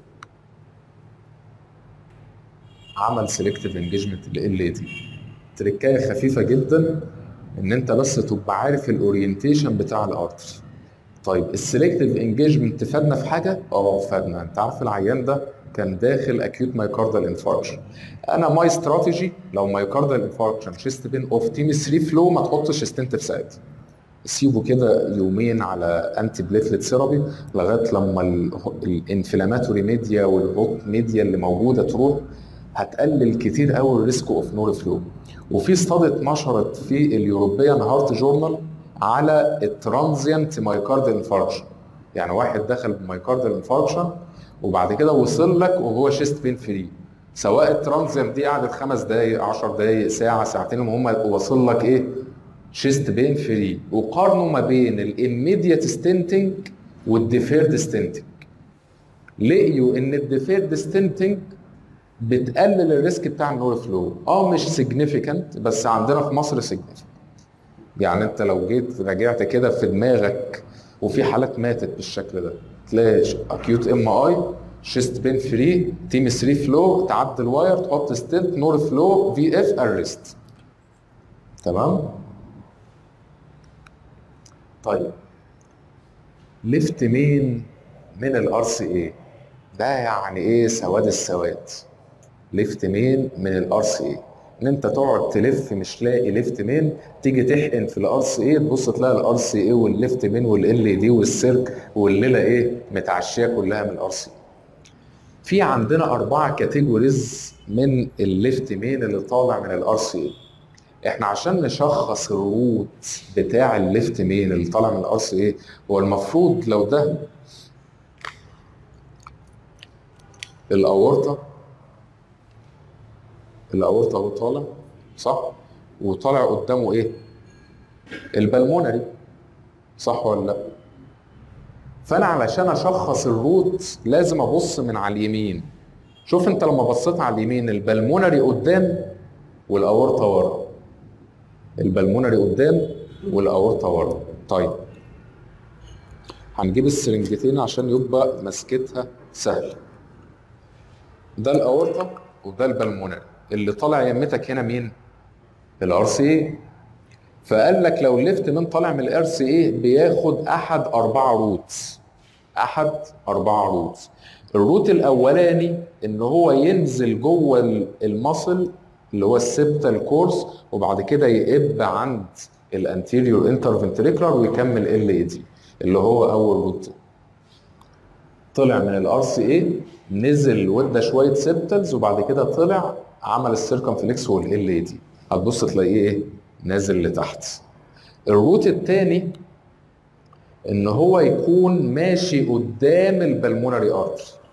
عمل سيلكتيف انجيجمنت ال اي تي تركايه خفيفه جدا ان انت بس تبقى عارف الاورينتيشن بتاع الارتري طيب السيلكتيف انجيجمنت فادنا في حاجه؟ اه فادنا انت عارف العيان ده كان داخل اكيوت مايوكاردال انفاركشن انا ماي استراتيجي لو مايوكاردال انفاركشن شيست بين اوف تيم 3 فلو ما تحطش ستنت في ساعتها سيبه كده يومين على انتي بليتلت ثيرابي لغايه لما الانفلاماتوري ميديا والهوت ميديا اللي موجوده تروح هتقلل كتير قوي الريسك اوف نور فلو وفي استادي اتنشرت في اليوروبيان هارت جورنال على الترانزيانت مايوكاردال انفاركشن يعني واحد دخل بمايوكاردال انفاركشن وبعد كده وصل لك وهو شيست بين فري سواء الترانزيانت دي قعدت خمس دقائق 10 دقائق ساعه ساعتين المهم وصل لك ايه شيست بين فري وقارنوا ما بين الاميديت ستنتنج والديفيرد ستنتنج لقيوا ان الديفيرد ستنتنج بتقلل الريسك بتاع النور فلو اه مش سيجنيفيكانت بس عندنا في مصر سيجنيفيكانت يعني انت لو جيت راجعت كده في دماغك وفي حالات ماتت بالشكل ده تلاقي اكيوت ام اي شيست بين فري تيم 3 فلو تعدي الواير تحط ستنت نور فلو في اف ارست تمام طيب ليفت مين من الار سي اي ده يعني ايه سواد السواد ليفت مين من الار سي اي ان انت تقعد تلف مش لاقي ليفت مين تيجي تحقن في الار سي اي تبص تلاقي الار سي اي والليفت مين والال دي والسيرك والليله ايه متعشيه كلها من الار سي في عندنا اربعه كاتيجوريز من الليفت مين اللي طالع من الار سي اي احنا عشان نشخص الروت بتاع الليفت مين اللي طالع من الار سي اي هو المفروض لو ده الاورطه الاورطه اهو طالع صح وطالع قدامه ايه البلمونري صح ولا لا فانا علشان اشخص الروت لازم ابص من على اليمين شوف انت لما بصيت على اليمين البلمونري قدام والاورطه ورا البلمونري قدام والاورطه ورا طيب هنجيب السرنجتين عشان يبقى مسكتها سهله ده الاورطه وده البلمونري اللي طالع يمتك هنا مين الار سي اي فقال لك لو الليفت من طالع من الار سي اي بياخد احد اربعه روتس احد اربعه روتس الروت الاولاني ان هو ينزل جوه المصل اللي هو السبتال كورس وبعد كده يقب عند الانتيريور انترفنتريكولار ويكمل ال اي دي اللي هو اول روت طلع من الار سي اي نزل وادى شويه سبتلز وبعد كده طلع عمل السيركمفلكس والال اي دي هتبص تلاقيه ايه نازل لتحت الروت الثاني ان هو يكون ماشي قدام البلمونري ارتري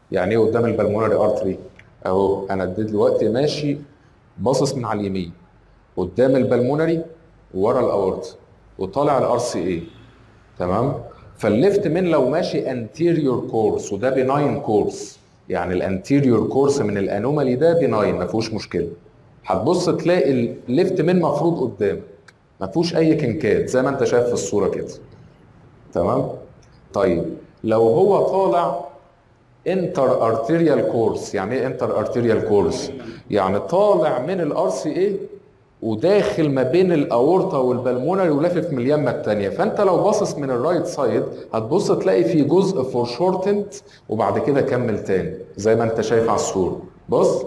يعني ايه قدام البلمونري ارتري اهو انا دلوقتي ماشي باصص من على اليمين قدام البلمونري ورا الاورت وطالع الار سي اي تمام فالليفت من لو ماشي انتيريور كورس وده بناين كورس يعني الانتيريور كورس من الانومالي ده بناين ما فيهوش مشكله هتبص تلاقي الليفت من مفروض قدامك ما فيهوش اي كنكات زي ما انت شايف في الصوره كده تمام طيب لو هو طالع انتر ارتيريال كورس يعني ايه انتر ارتيريال كورس يعني طالع من الار سي اي وداخل ما بين الاورطه والبلمونري ولافف من اليمه الثانيه فانت لو باصص من الرايت سايد هتبص تلاقي في جزء فور شورتنت وبعد كده كمل تاني زي ما انت شايف على الصوره بص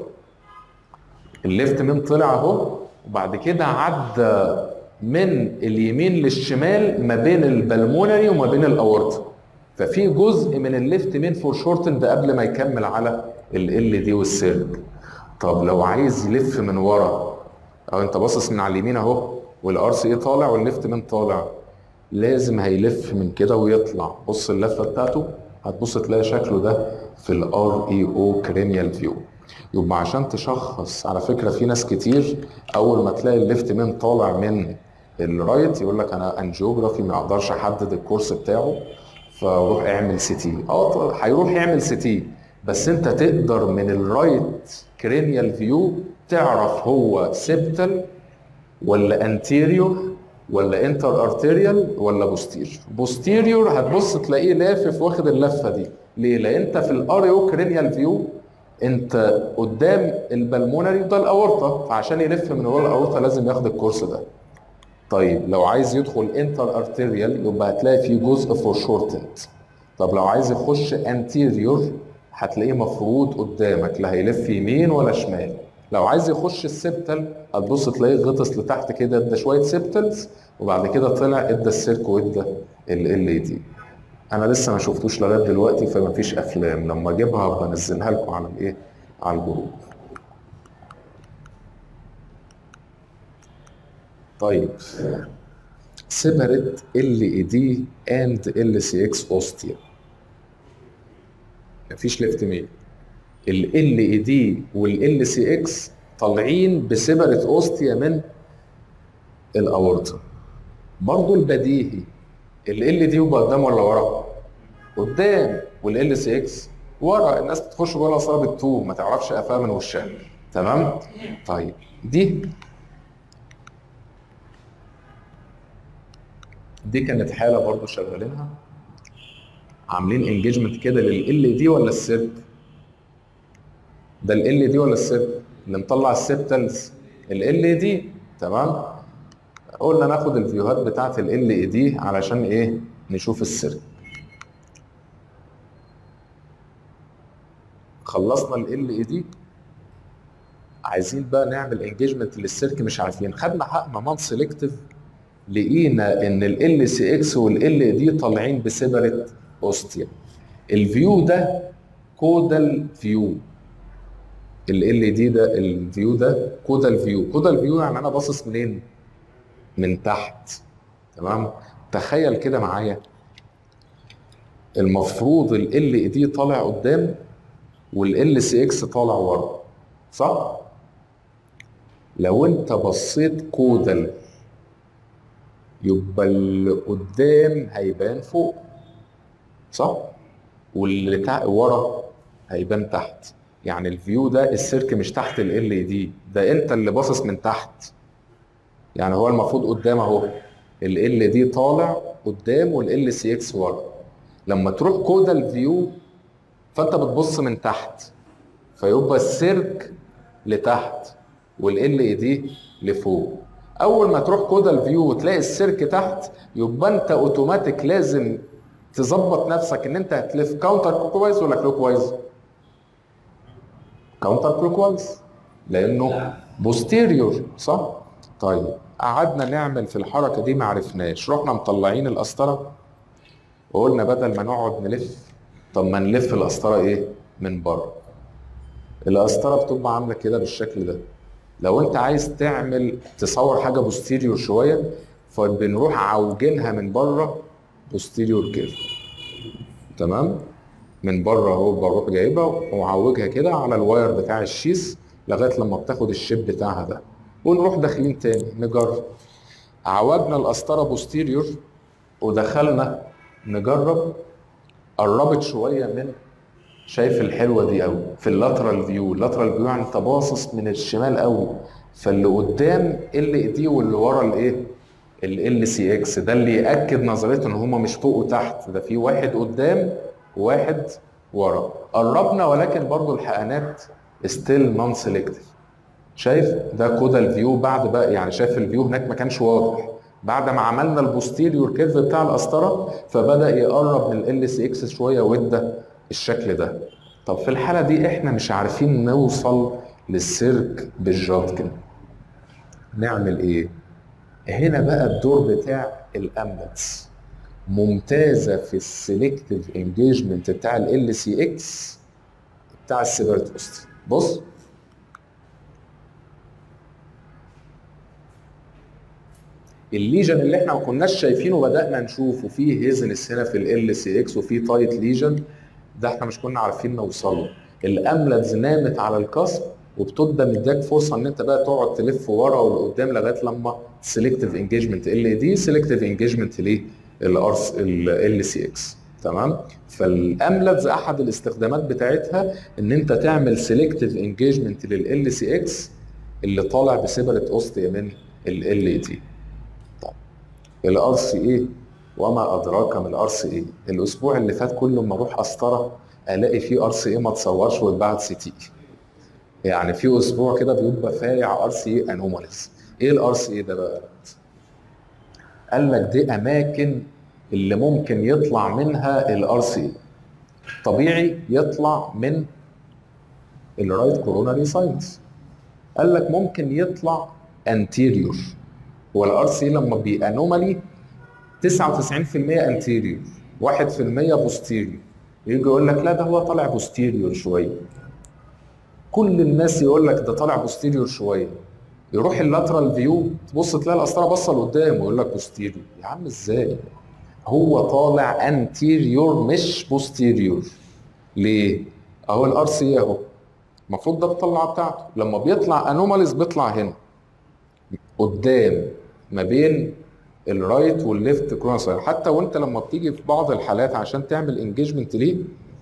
الليفت من طلع اهو وبعد كده عدى من اليمين للشمال ما بين البلمونري وما بين الاورطه ففي جزء من الليفت مين فور شورتن ده قبل ما يكمل على ال دي والسيرك طب لو عايز يلف من ورا او انت باصص من على اليمين اهو والار سي اي طالع والليفت من طالع لازم هيلف من كده ويطلع بص اللفه بتاعته هتبص تلاقي شكله ده في الار اي او كرينيال فيو يبقى عشان تشخص على فكره في ناس كتير اول ما تلاقي الليفت من طالع من الرايت يقول لك انا انجيوجرافي ما اقدرش احدد الكورس بتاعه فروح اعمل سي تي اه هيروح يعمل سي تي بس انت تقدر من الرايت كرينيال فيو تعرف هو سيبتال ولا انتيريور ولا انتر ارتيريال ولا بوستيريور بوستيريور هتبص تلاقيه لافف واخد اللفه دي ليه لان انت في الاريو كرينيال فيو انت قدام البلمونري وده الاورطه فعشان يلف من ورا الاورطه لازم ياخد الكورس ده طيب لو عايز يدخل انتر ارتيريال يبقى هتلاقي فيه جزء فور شورتنت طب لو عايز يخش انتيريور هتلاقيه مفروض قدامك لا هيلف يمين ولا شمال لو عايز يخش السبتل هتبص تلاقيه غطس لتحت كده ادى شويه سبتلز وبعد كده طلع ادى السيرك وادى ال دي انا لسه ما شفتوش لغايه دلوقتي فما فيش افلام لما اجيبها بنزلها لكم على الايه على الجروب طيب separate LED and LCX اوستيا مفيش ليفت مين ال LED وال LCX طالعين بسيبريت اوستيا من الاورطه برضه البديهي ال LED يبقى قدام ولا ورا؟ قدام وال LCX ورا الناس بتخش جوه الاسرار بتتوه ما تعرفش قفاها من وشها تمام؟ طيب دي دي كانت حاله برضو شغالينها عاملين انجيجمنت كده لل دي ولا السيرك ده ال دي ولا السيرك اللي مطلع السيبتلز ال دي تمام قلنا ناخد الفيوهات بتاعت ال دي علشان ايه نشوف السيرك خلصنا ال دي عايزين بقى نعمل انجيجمنت للسيرك مش عارفين خدنا حقنا نون سيلكتيف لقينا ان ال سي اكس والال دي طالعين بسيبريت اوستيا الفيو ده كودال فيو ال دي ده الفيو ده كودال فيو كودال فيو يعني انا باصص منين من تحت تمام تخيل كده معايا المفروض ال دي طالع قدام والال سي اكس طالع ورا صح لو انت بصيت كودال يبقى اللي قدام هيبان فوق صح واللي تع... ورا هيبان تحت يعني الفيو ده السيرك مش تحت ال دي ده انت اللي باصص من تحت يعني هو المفروض قدام اهو ال دي طالع قدام والال سي اكس ورا لما تروح كودال فيو فانت بتبص من تحت فيبقى السيرك لتحت والال دي لفوق اول ما تروح كودال فيو وتلاقي السيرك تحت يبقى انت اوتوماتيك لازم تظبط نفسك ان انت هتلف كاونتر كلوكوايز ولا كلوكوايز كاونتر كلوكوايز لانه بوستيريور صح طيب قعدنا نعمل في الحركه دي ما عرفناش رحنا مطلعين القسطره وقلنا بدل ما نقعد نلف طب ما نلف القسطره ايه من بره القسطره بتبقى عامله كده بالشكل ده لو انت عايز تعمل تصور حاجه بوستيريور شويه فبنروح عوجينها من بره بوستيريور كده تمام من بره اهو بروح جايبها ومعوجها كده على الواير بتاع الشيس لغايه لما بتاخد الشيب بتاعها ده ونروح داخلين تاني نجرب عوجنا القسطره بوستيريور ودخلنا نجرب قربت شويه من شايف الحلوه دي قوي في اللاترال فيو اللاترال فيو يعني انت باصص من الشمال قوي فاللي قدام ال دي واللي ورا الايه ال سي اكس ده اللي ياكد نظريه ان هما مش فوق وتحت ده في واحد قدام وواحد ورا قربنا ولكن برضو الحقنات ستيل نون سيلكتيف شايف ده كودال فيو بعد بقى يعني شايف الفيو هناك ما كانش واضح بعد ما عملنا البوستيريور كيرف بتاع القسطره فبدا يقرب من ال سي اكس شويه وادى الشكل ده طب في الحاله دي احنا مش عارفين نوصل للسيرك بالجاتكن نعمل ايه هنا بقى الدور بتاع الامبتس ممتازه في السلكتيف انجيجمنت بتاع ال سي اكس بتاع السيبرتوست بص الليجن اللي احنا ما كناش شايفينه بدانا نشوفه فيه هيزنس هنا في ال سي اكس وفيه تايت ليجن ده احنا مش كنا عارفين نوصله الاملتز نامت على الكسر وبتبدا مديك فرصه ان انت بقى تقعد تلف ورا ولقدام لغايه لما سيلكتيف انجيجمنت ال دي سيلكتيف انجيجمنت ليه الارس ال سي اكس تمام فالاملتز احد الاستخدامات بتاعتها ان انت تعمل سيلكتيف انجيجمنت لل سي اكس اللي طالع بسيبرت اوستيا من ال دي الار سي اي وما ادراك ما الار سي اي الاسبوع اللي فات كل ما اروح قسطره الاقي فيه ار سي اي ما تصورش واتبعت سي تي يعني في اسبوع كده بيبقى فايع ار سي اي انوماليز ايه الار سي اي ده بقى قال لك دي اماكن اللي ممكن يطلع منها الار سي اي طبيعي يطلع من الرايت كوروناري ساينس قال لك ممكن يطلع انتيريور هو الار سي لما بيانومالي 99% انتيريور 1% بوستيريور يجي يقول لك لا ده هو طالع بوستيريور شويه كل الناس يقول لك ده طالع بوستيريور شويه يروح اللاترال فيو تبص تلاقي القسطره باصه لقدام ويقول لك بوستيريور يا عم ازاي هو طالع انتيريور مش بوستيريور ليه اهو الار سي اهو المفروض ده الطلعه بتاعته لما بيطلع انوماليز بيطلع هنا قدام ما بين الرايت والليفت كرونسر حتى وانت لما بتيجي في بعض الحالات عشان تعمل انجيجمنت ليه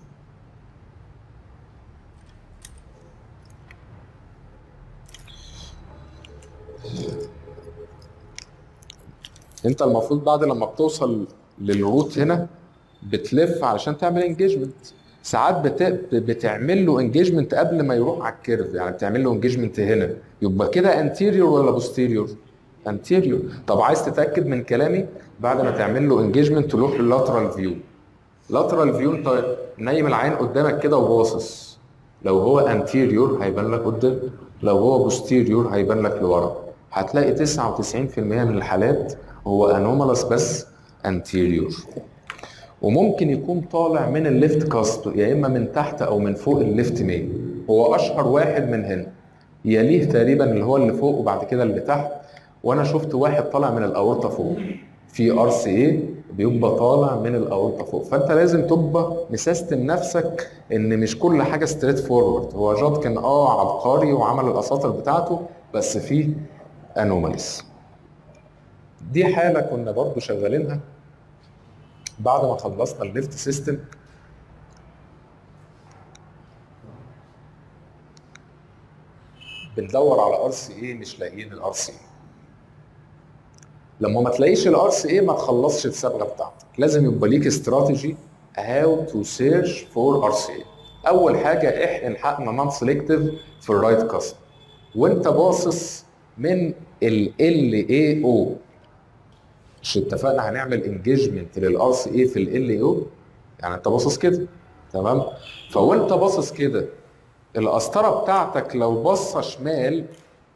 انت المفروض بعد لما بتوصل للروت هنا بتلف علشان تعمل انجيجمنت ساعات بت... بتعمل له انجيجمنت قبل ما يروح على الكيرف يعني بتعمل له انجيجمنت هنا يبقى كده انتيريور ولا بوستيريور انتيريور طب عايز تتاكد من كلامي بعد ما تعمل له انجيجمنت تروح لللاترال فيو لاترال فيو انت نايم العين قدامك كده وباصص لو هو انتيريور هيبان لك قدام لو هو بوستيريور هيبان لك لورا هتلاقي 99% من الحالات هو انومالس بس انتيريور وممكن يكون طالع من الليفت كاسب يا اما من تحت او من فوق الليفت مين هو اشهر واحد من هنا يليه تقريبا اللي هو اللي فوق وبعد كده اللي تحت وانا شفت واحد طالع من الاورطه فوق في ار سي اي بيبقى طالع من الاورطه فوق فانت لازم تبقى مسيستم نفسك ان مش كل حاجه ستريت فورورد هو جاد كان اه عبقري وعمل الاساطر بتاعته بس فيه انوماليز دي حاله كنا برضو شغالينها بعد ما خلصنا الليفت سيستم بندور على ار سي اي مش لاقيين الار سي اي لما ما تلاقيش الار سي اي ما تخلصش الصبغه بتاعتك لازم يبقى ليك استراتيجي هاو تو سيرش فور ار سي اي اول حاجه احقن حقن نون سيلكتيف في الرايت كاسب وانت باصص من ال ال اي او مش اتفقنا هنعمل انجيجمنت للار سي اي في ال ال او يعني انت باصص كده تمام فوانت باصص كده القسطره بتاعتك لو باصه شمال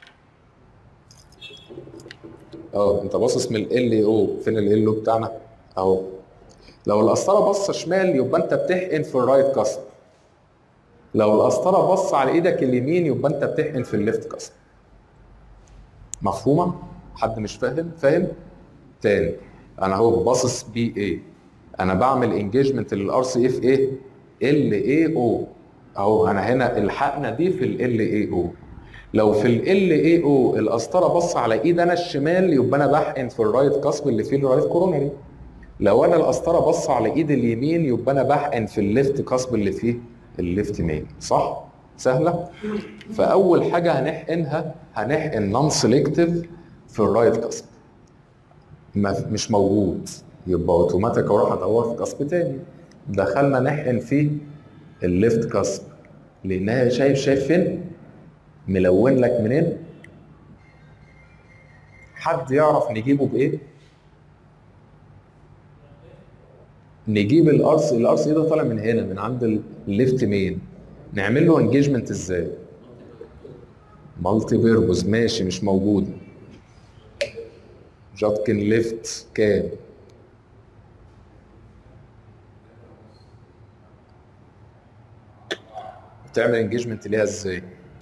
اه انت باصص من ال او فين ال او بتاعنا اهو لو القسطره باصه شمال يبقى انت بتحقن في الرايت كاسب لو القسطره باصه على ايدك اليمين يبقى انت بتحقن في الليفت كاسب مفهومه حد مش فاهم فاهم تاني انا اهو باصص بي ايه انا بعمل انجيجمنت للار سي اف ايه ال اي او اهو انا هنا الحقنا دي في ال اي او لو في ال اي او القسطره بص على ايد انا الشمال يبقى انا بحقن في الرايت قصب اللي فيه الرايت كورونري لو انا القسطره بص على ايد اليمين يبقى انا بحقن في الليفت قصب اللي فيه الليفت مين صح سهله فاول حاجه هنحقنها هنحقن نون سيلكتيف في الرايت قصب ما مش موجود يبقى اوتوماتيك اروح ادور في قصب تاني دخلنا نحقن في الليفت قصب لانها شايف شايف فين ملون لك منين حد يعرف نجيبه بايه نجيب الارس الارس ايه ده طالع من هنا من عند الليفت مين نعمل له انجيجمنت ازاي مالتي بيربوز ماشي مش موجود جاتكن ليفت كام تعمل انجيجمنت ليها ازاي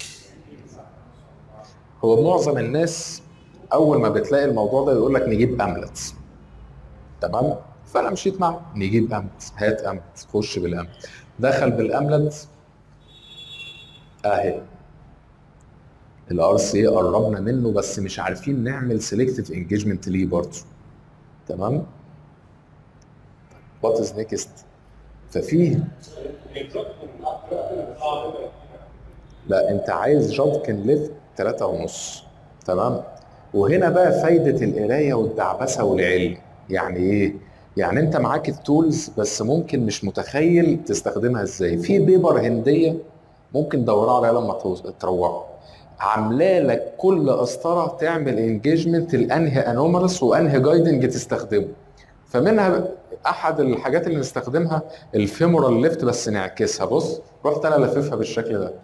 هو معظم الناس اول ما بتلاقي الموضوع ده يقول لك نجيب املت تمام فانا مشيت معاه نجيب املت هات املت خش بالاملت دخل بالاملت اهي الار سي قربنا منه بس مش عارفين نعمل سيلكتيف انجيجمنت ليه برضه تمام وات از نيكست ففي لا انت عايز جادكن ليفت 3 ونص تمام وهنا بقى فايدة القراية والدعبسة والعلم يعني ايه؟ يعني انت معاك التولز بس ممكن مش متخيل تستخدمها ازاي في بيبر هندية ممكن تدورها عليها لما تروحوا عامله لك كل قسطره تعمل انجيجمنت لانهي انومالس وانهي جايدنج تستخدمه فمنها احد الحاجات اللي نستخدمها الفيمورال ليفت بس نعكسها بص رحت انا لففها بالشكل ده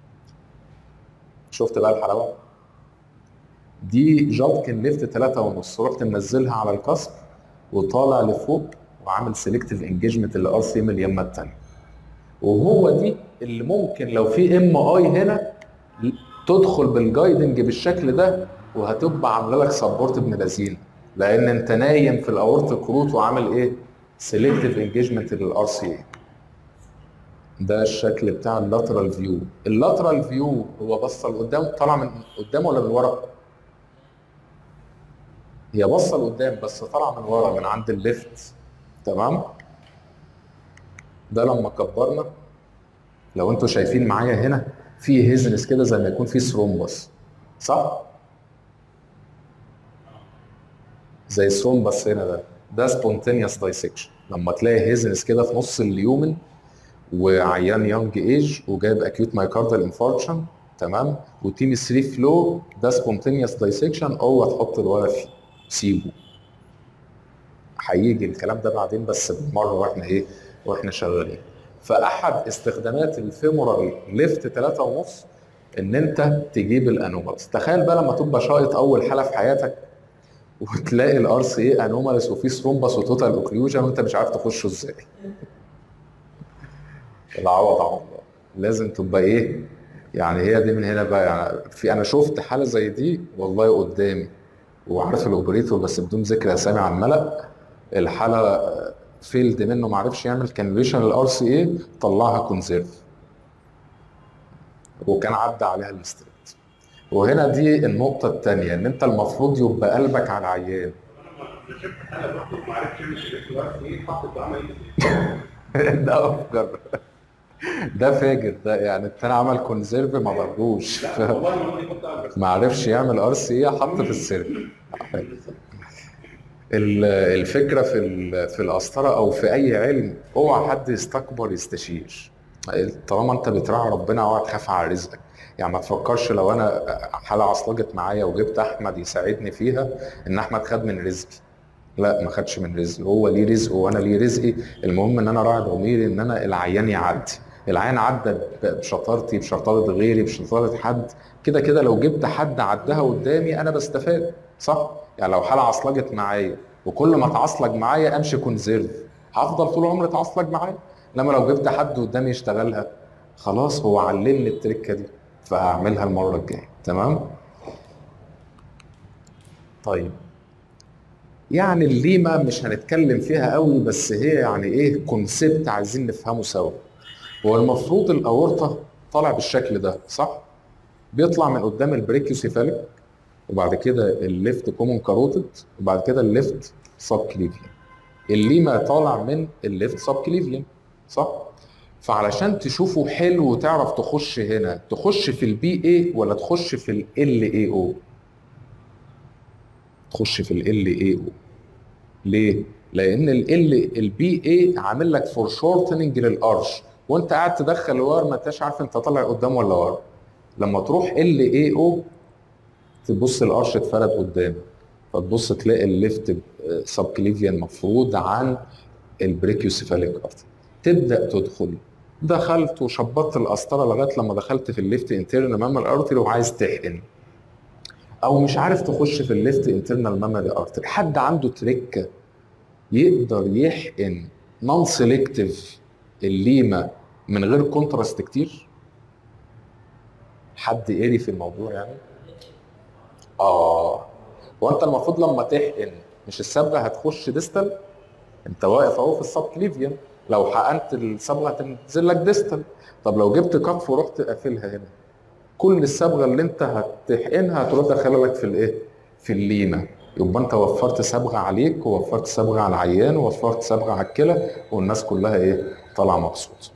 شفت بقى الحلاوه دي جادكن ليفت 3 ونص رحت منزلها على القصب وطالع لفوق وعامل سيلكتيف انجيجمنت للار سي من اليمه الثانيه وهو دي اللي ممكن لو في ام اي هنا تدخل بالجايدنج بالشكل ده وهتبقى عامله لك سبورت ابن لذين لان انت نايم في الاورت كروت وعامل ايه؟ سيلكتيف انجيجمنت للار سي اي ده الشكل بتاع اللاترال فيو اللاترال فيو هو بصه لقدام طالع من قدام ولا من ورا هي بصه لقدام بس طالعه من ورا من عند الليفت تمام ده لما كبرنا لو انتوا شايفين معايا هنا في هيزنس كده زي ما يكون في ثرومبس صح زي الثرومبس هنا ده ده سبونتينيوس دايسكشن لما تلاقي هيزنس كده في نص اليومن وعيان يونج ايج وجايب اكيوت مايكاردال انفاركشن تمام وتيم 3 فلو ده سبونتينيوس دايسكشن اوعى تحط الورق فيه سيبه هيجي الكلام ده بعدين بس بالمره واحنا ايه واحنا شغالين فاحد استخدامات الفيمورال ليفت 3 ونص ان انت تجيب الانومالز تخيل بقى لما تبقى شايط اول حاله في حياتك وتلاقي الار سي اي انومالز وفي ثرومبس وتوتال اوكلوجن وانت مش عارف تخشه ازاي العوض على الله لازم تبقى ايه يعني هي دي من هنا بقى يعني في انا شفت حاله زي دي والله قدامي وعارف الاوبريتور بس بدون ذكر اسامي على الملأ الحاله فيلد منه ما عرفش يعمل كانفيشن للار سي اي طلعها كونسيرف وكان عدى عليها الاستريت وهنا دي النقطة الثانية إن أنت المفروض يبقى قلبك على العيان. ده أفجر ده فاجر ده يعني التاني عمل كونسيرف ما ضربوش ما عرفش يعمل ار سي اي حط في السيرف الفكره في في القسطره او في اي علم اوعى حد يستكبر يستشير طالما انت بتراعي ربنا اوعى تخاف على رزقك يعني ما تفكرش لو انا حاله عصلجت معايا وجبت احمد يساعدني فيها ان احمد خد من رزقي لا ما خدش من رزقي هو ليه رزقه وانا ليه رزقي المهم ان انا راعي ضميري ان انا العيان يعدي العيان عدى بشطارتي بشطاره غيري بشطاره حد كده كده لو جبت حد عدها قدامي انا بستفاد صح يعني لو حاله عصلجت معايا وكل ما اتعصلج معايا امشي كونسيرف هفضل طول عمري اتعصلج معايا انما لو جبت حد قدامي يشتغلها خلاص هو علمني التركه دي فهعملها المره الجايه تمام طيب يعني الليمه مش هنتكلم فيها قوي بس هي يعني ايه كونسيبت عايزين نفهمه سوا هو المفروض الاورطه طالع بالشكل ده صح بيطلع من قدام البريكيوسيفاليك وبعد كده الليفت كومون كاروتيد وبعد كده الليفت سب كليفيان الليما طالع من الليفت سب كليفيان صح فعلشان تشوفه حلو وتعرف تخش هنا تخش في البي اي ولا تخش في ال اي او تخش في ال اي او ليه لان ال البي اي عامل لك فور شورتنج للارش وانت قاعد تدخل الواير ما انتش عارف انت طالع قدام ولا ورا لما تروح ال اي او تبص الارش اتفرد قدام فتبص تلاقي الليفت سب كليفيان مفروض عن البريكيوسيفاليك ارتري تبدا تدخل دخلت وشبطت القسطره لغايه لما دخلت في الليفت انترنال مامال ارتري وعايز تحقن او مش عارف تخش في الليفت انترنال مامال ارتري حد عنده تريكه يقدر يحقن نون سيلكتيف الليمه من غير كونتراست كتير حد قري في الموضوع يعني اه وانت المفروض لما تحقن مش الصبغه هتخش ديستال انت واقف اهو في السب كليفيان لو حقنت الصبغه هتنزل لك ديستال طب لو جبت كف ورحت قافلها هنا كل الصبغه اللي انت هتحقنها هتروح داخله لك في الايه في الليمه يبقى انت وفرت صبغه عليك ووفرت صبغه على العيان ووفرت صبغه على الكلى والناس كلها ايه طالعه مبسوطه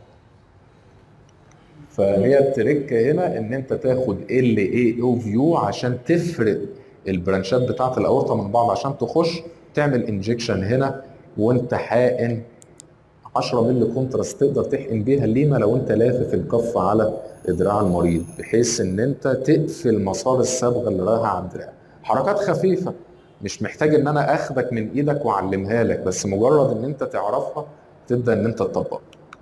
فهي التركه هنا ان انت تاخد ال اي او فيو عشان تفرق البرانشات بتاعه الاورطه من بعض عشان تخش تعمل انجكشن هنا وانت حاقن 10 مللي كونتراست تقدر تحقن بيها الليمه لو انت لافف الكف على دراع المريض بحيث ان انت تقفل مسار الصبغه اللي رايحه على الدراع حركات خفيفه مش محتاج ان انا اخدك من ايدك واعلمها لك بس مجرد ان انت تعرفها تبدا ان انت تطبقها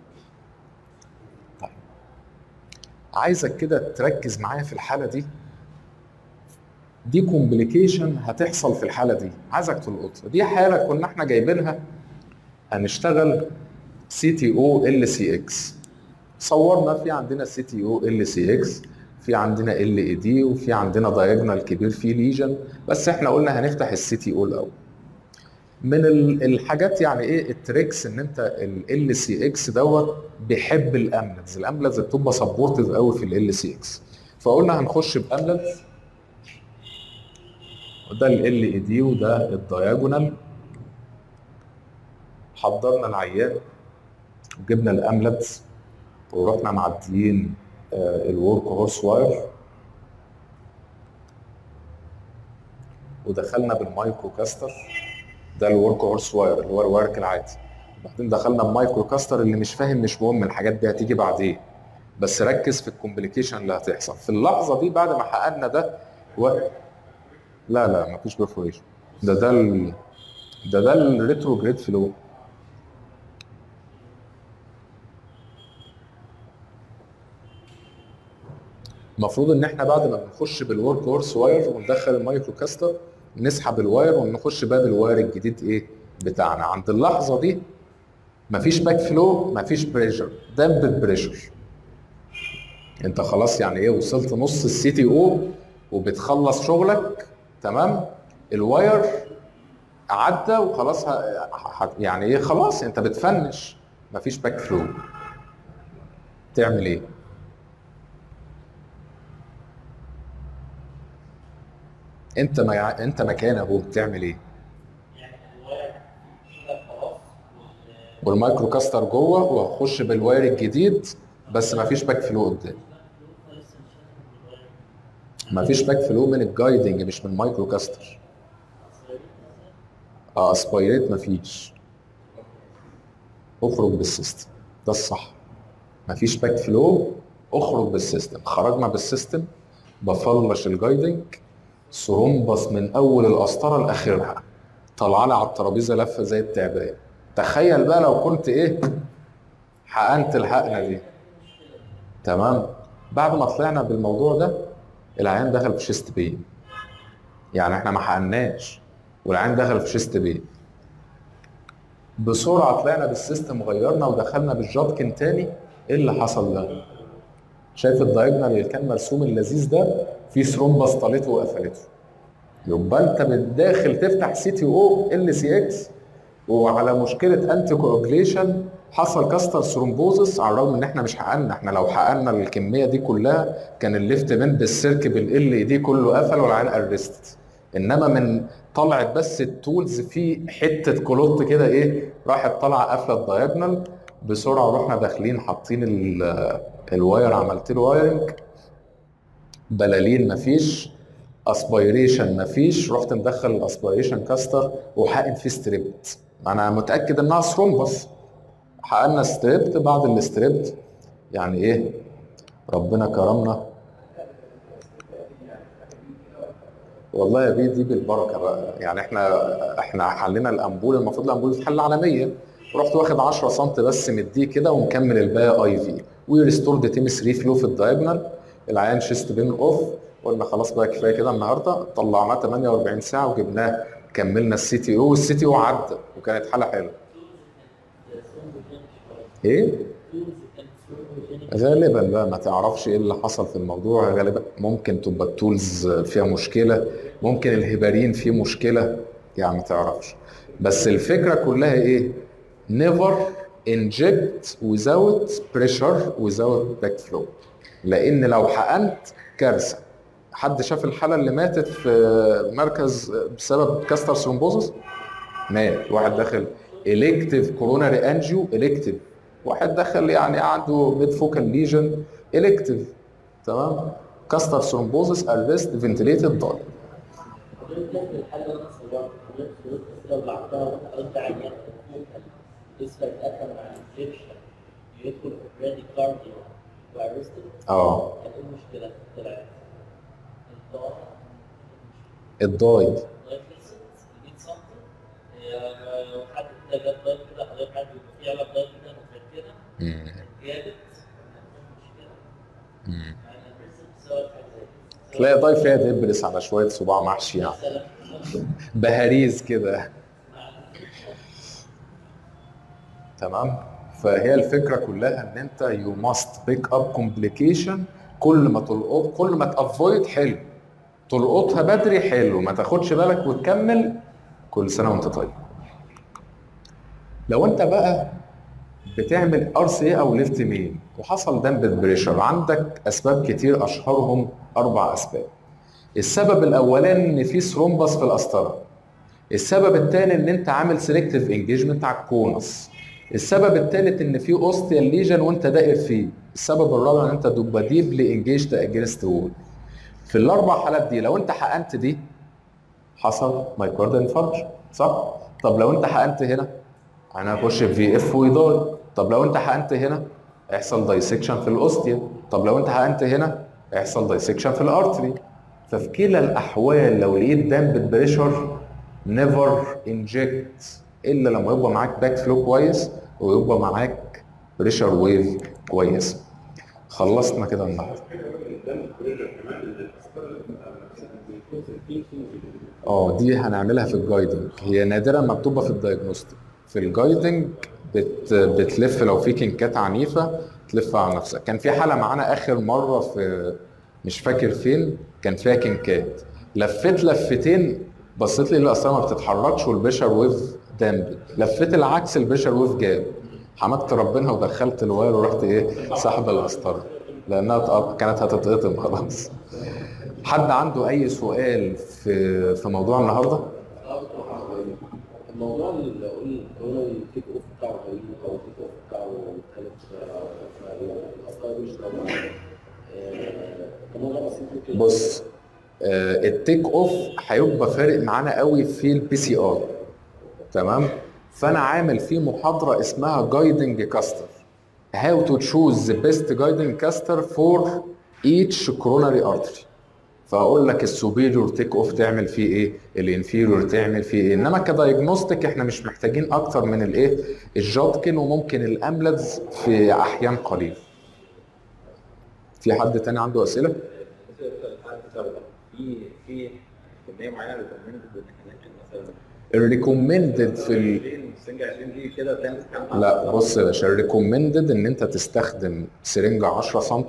طيب عايزك كده تركز معايا في الحاله دي دي كومبليكيشن هتحصل في الحاله دي عايزك تلقطها دي حاله كنا احنا جايبينها هنشتغل سي تي او ال سي اكس صورنا في عندنا سي تي او ال سي اكس في عندنا ال اي دي وفي عندنا دايجونال كبير فيه ليجن بس احنا قلنا هنفتح السي تي او الاول من الحاجات يعني ايه التريكس ان انت ال سي اكس دوت بيحب الاملتز الاملتز بتبقى سبورتيف قوي في ال سي اكس فقلنا هنخش باملتز وده ال اي دي وده الدايجونال حضرنا العيان وجبنا الاملتس ورحنا معديين الورك هورس واير ودخلنا بالمايكرو كاستر ده الورك هورس واير اللي هو الورك العادي بعدين دخلنا بمايكرو كاستر اللي مش فاهم مش مهم الحاجات دي هتيجي بعدين بس ركز في الكومبليكيشن اللي هتحصل في اللحظه دي بعد ما حققنا ده و... لا لا مفيش برفوريشن ده ده ال... ده ده الريتروجريد فلو المفروض ان احنا بعد ما بنخش بالورك هورس واير وندخل المايكرو كاستر نسحب الواير ونخش بقى بالواير الجديد ايه بتاعنا عند اللحظه دي مفيش باك فلو مفيش بريشر دمبت بريشر انت خلاص يعني ايه وصلت نص السي تي او وبتخلص شغلك تمام الواير عدى وخلاص ه... ه... يعني ايه خلاص انت بتفنش مفيش باك فلو تعمل ايه انت ما انت مكان اهو بتعمل ايه يعني الواير كده خلاص والمايكرو كاستر جوه وهخش بالواير الجديد بس مفيش باك فلو قدام مفيش باك فلو من الجايدنج مش من المايكرو كاستر اه اسبايريت مفيش اخرج بالسيستم ده الصح مفيش باك فلو اخرج بالسيستم خرجنا بالسيستم بفلش الجايدنج ثرومبس من اول القسطره لاخرها طالعه لي على الترابيزه لفه زي التعبان تخيل بقى لو كنت ايه حقنت الحقنه دي تمام بعد ما طلعنا بالموضوع ده العيان دخل في شيست بين يعني احنا ما حقناش والعيان دخل في شيست بين بسرعه طلعنا بالسيستم غيرنا ودخلنا بالجاتكن تاني ايه اللي حصل ده شايف الدايجونال اللي كان مرسوم اللذيذ ده في ثرومبس طالته وقفلته يبقى انت بالداخل تفتح سي تي او ال سي اكس وعلى مشكله انتي كواجليشن حصل كاستر ثرومبوزس على الرغم ان احنا مش حققنا احنا لو حققنا الكميه دي كلها كان الليفت من بالسيرك بالال دي كله قفل والعين ارست انما من طلعت بس التولز في حته كلوت كده ايه راحت طالعه قافله الدايجونال بسرعه رحنا داخلين حاطين ال- الواير عملت له وايرنج بلالين مفيش اسبيريشن مفيش رحت مدخل الاسبيريشن كاستر وحقن فيه ستريبت انا متاكد انها ثرومبس حققنا ستريبت بعد الستريبت يعني ايه ربنا كرمنا والله يا بيه دي بالبركه بقى يعني احنا احنا حلينا الامبول المفروض الامبول يتحل على 100 رحت واخد 10 سم بس مديه كده ومكمل الباقي اي في وريستورد تيم 3 فلو في الدايجونال العيان شيست بين اوف قلنا خلاص بقى كفايه كده النهارده طلعناه 48 ساعه وجبناه كملنا السي تي او والسي تي او عدى وكانت حاله حلوه ايه غالبا بقى ما تعرفش ايه اللي حصل في الموضوع غالبا ممكن تبقى التولز فيها مشكله ممكن الهبارين فيه مشكله يعني ما تعرفش بس الفكره كلها ايه never inject without pressure without backflow لان لو حقنت كارثه حد شاف الحاله اللي ماتت في مركز بسبب كاستر ثرومبوزس مات واحد داخل الكتيف كوروناري انجيو الكتيف واحد دخل يعني عنده ميد فوكال ليجن الكتيف تمام كاستر ثرومبوزس ارست فنتليتد داي حضرتك ممكن الحل اللي انا صورته حضرتك صورت لو لعبتها حضرتك عيان لسه اتاكد مع الانفكشن يدخل في برادي كارديو وارستد اه كان ايه المشكله؟ طلعت الضغط الداي لايف ليسنس 100 سم وحد كده جاب لايف كده حضرتك عارف يبقى في علب لايف كده متركبه مم. جابت مفيش مشكله مم. يعني الريسك بسبب حاجه زي كده تلاقي داي فيها دبلس على شويه صباع محشي يعني مثلا بهاريز كده تمام فهي الفكره كلها ان انت يو ماست بيك اب كومبليكيشن كل ما تلقط كل ما تافويد حلو تلقطها بدري حلو ما تاخدش بالك وتكمل كل سنه وانت طيب لو انت بقى بتعمل ار سي او ليفت مين وحصل دمبل بريشر عندك اسباب كتير اشهرهم اربع اسباب السبب الاولاني ان في ثرومبس في القسطره السبب الثاني ان انت عامل سيلكتيف انجيجمنت على الكونس السبب الثالث ان في اوستيال ليجن وانت داقر فيه السبب الرابع ان انت تبقى ديبلي انجيجد اجينست وول في الاربع حالات دي لو انت حقنت دي حصل مايكارد انفاركشن صح طب لو انت حقنت هنا انا هخش في في اف ويضاي طب لو انت حقنت هنا هيحصل دايسكشن في الاوستيا طب لو انت حقنت هنا هيحصل دايسكشن في الارتري ففي كلا الاحوال لو لقيت دامب بريشر نيفر انجكت الا لما يبقى معاك باك فلو كويس ويبقى معاك بريشر ويف كويس خلصنا كده النهارده اه دي هنعملها في الجايدنج هي نادرا ما بتبقى في الدايجنوستيك في الجايدنج بت بتلف لو في كنكات عنيفه تلف على نفسك كان في حاله معانا اخر مره في مش فاكر فين كان فيها كنكات لفيت لفتين بصيت لي الاصلا ما بتتحركش والبشر ويف دامبل لفيت العكس البشر ويف جاب حمدت ربنا ودخلت الواير ورحت ايه سحب القسطره لانها اتقط- كانت هتتقطم خلاص حد عنده اي سؤال في في موضوع النهارده الموضوع اللي قلنا قلنا التيك اوف بتاعه طويل او التيك اوف بتاعه كانت الافكار مش طبعا الموضوع بسيط كده بص آه، التيك اوف هيبقى فارق معانا قوي في البي سي ار تمام فانا عامل فيه محاضره اسمها جايدنج كاستر هاو تو تشوز ذا بيست جايدنج كاستر فور ايتش كوروناري ارتري فاقول لك السوبيريور تيك اوف تعمل فيه ايه الانفيريور تعمل فيه ايه انما كدايجنوستيك احنا مش محتاجين اكتر من الايه الجاتكن وممكن الاملز في احيان قليل في حد تاني عنده اسئله في في كميه معينه ريكومندد بالكونكشن مثلا الريكومندد في ال... 20 سنجل 20 دي كده تعمل كام لا بص يا باشا الريكومندد ان انت تستخدم سرنجه 10 سم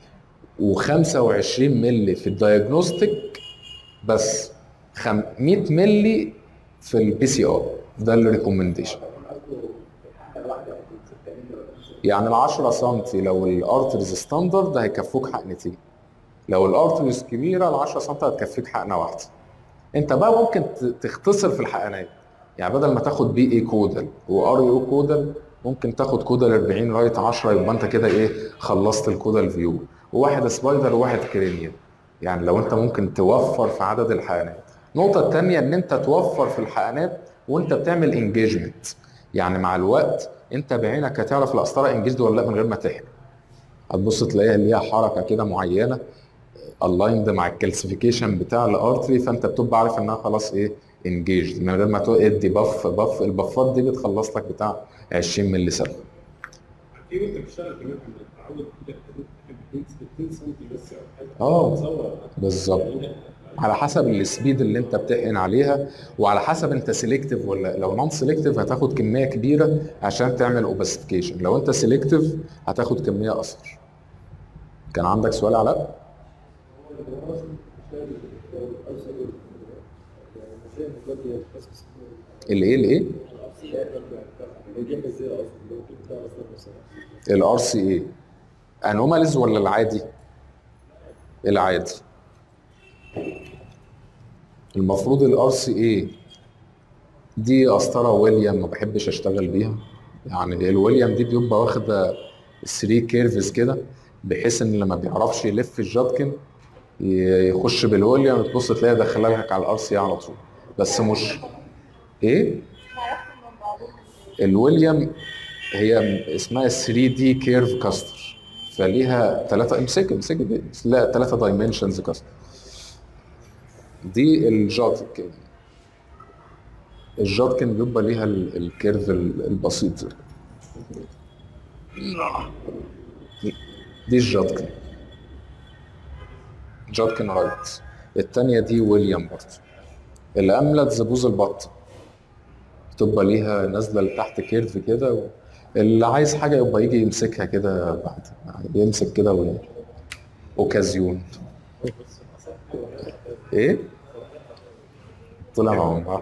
و25 مللي في الدايجنوستيك بس خم... 100 مللي في البي سي ار ده الريكومنديشن يعني ال 10 سم لو الارترز ستاندرد هيكفوك حقنتين لو الارترز كبيره ال 10 سم هتكفيك حقنه واحده انت بقى ممكن ت- تختصر في الحقنات يعني بدل ما تاخد بي اي كودل وار يو كودل ممكن تاخد كودل 40 رايت 10 يبقى انت كده ايه خلصت الكودل فيو وواحد سبايدر وواحد كرينيال يعني لو انت ممكن توفر في عدد الحقنات النقطة التانية ان انت توفر في الحقنات وانت بتعمل انجيجمنت يعني مع الوقت انت بعينك هتعرف القسطرة انجيجد ولا لا من غير ما تحقن هتبص تلاقيها ليها حركة كده معينة الايند مع الكالسيفيكيشن بتاع الارتري فانت بتبقى عارف انها خلاص ايه انجيجد من غير ما تدي بف بف البفات دي بتخلص لك بتاع 20 مللي سنه في وانت بتشتغل كمان لما تتعود كده ب 2 سم بس او حاجه اه تصور بالظبط على حسب السبيد اللي انت بتحقن عليها وعلى حسب انت سيلكتيف ولا لو نون سيلكتيف هتاخد كميه كبيره عشان تعمل اوبستيكيشن لو انت سيلكتيف هتاخد كميه اصغر كان عندك سؤال علاء الايه الايه الار سي اي انوماليز ولا العادي العادي المفروض الار سي اي دي قسطره ويليام ما بحبش اشتغل بيها يعني الويليام دي بيبقى واخده 3 كيرفز كده بحيث ان لما بيعرفش يلف الجاتكن ي- يخش بالويليام تبص تلاقي دخلها لك على الار سي على طول بس مش ايه الويليام هي اسمها 3 دي كيرف كاستر فليها ثلاثة امسك امسك دي. لا ثلاثة دايمنشنز كاستر دي الجاتكن الجاتكن بيبقى ليها ال- الكيرف ال- البسيط ده. دي الجاتكن جاتكن رايت التانية دي ويليام برضه الأملت زبوز البط تبقى ليها نازلة لتحت كيرف كده و... اللي عايز حاجة يبقى يجي يمسكها كده بعد يعني يمسك كده و... اوكازيون ايه؟ طلع معاهم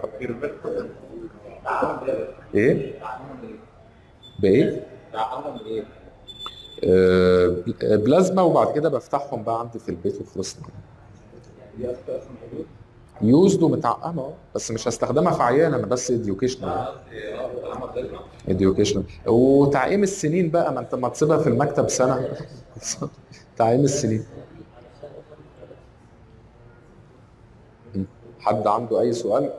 ايه؟ بايه؟ آه، بلازما وبعد كده بفتحهم بقى عندي في البيت وخلصنا يوزد ومتعقمه اه بس مش هستخدمها في عيان انا بس اديوكيشنال اديوكيشنال وتعقيم السنين بقى ما انت ما تسيبها في المكتب سنه تعقيم السنين حد عنده اي سؤال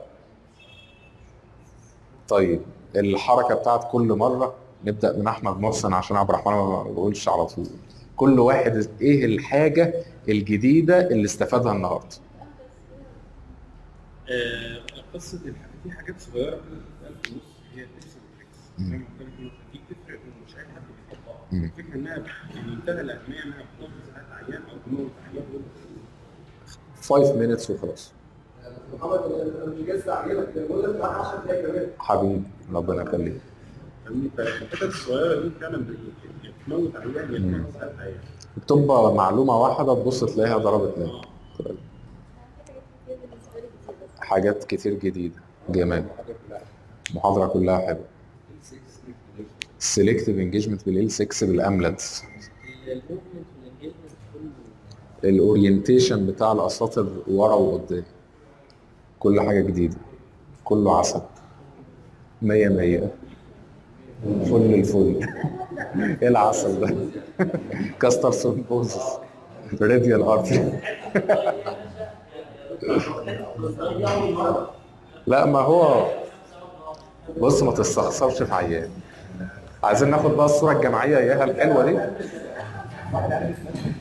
طيب الحركه بتاعت كل مره نبدا من احمد محسن عشان عبد الرحمن ما بقولش على طول كل واحد ايه الحاجه الجديده اللي استفادها النهارده آه، قصه الح- في حاجات صغيره كده بتتقال في النص هي تكسب الفكس زي ما قلت لك النقطة دي تفرق ومش اي حد بيطبقها مم. الفكره انها في منتهى الاهميه انها بتنقذ حياه عيان او تموت عيان 5 minutes وخلاص محمد انا مش جاي استعجلك بقول لك معاك 10 دقايق كمان حبيبي ربنا يخليك فاهمني فالحتت الصغيره دي فعلا بت- يا بتموت عيان يا بتنقذ حياه عيان بتبقى معلومه واحده تبص تلاقيها ضربت اتنين حاجات كتير جديده جمال المحاضره كلها حلوه السلكتيف انجيجمنت بالال 6 بالاملتس الموفمنت والانجيجمنت كله الاورينتيشن بتاع الاساطر ورا وقدام كل حاجه جديده كله عسل مية مية فل الفل ايه العسل ده كاستر سومبوزس راديال ارتري لا ما هو بص ما تستخسرش في عيان عايزين ناخد بقى الصوره الجماعيه اياها الحلوه دي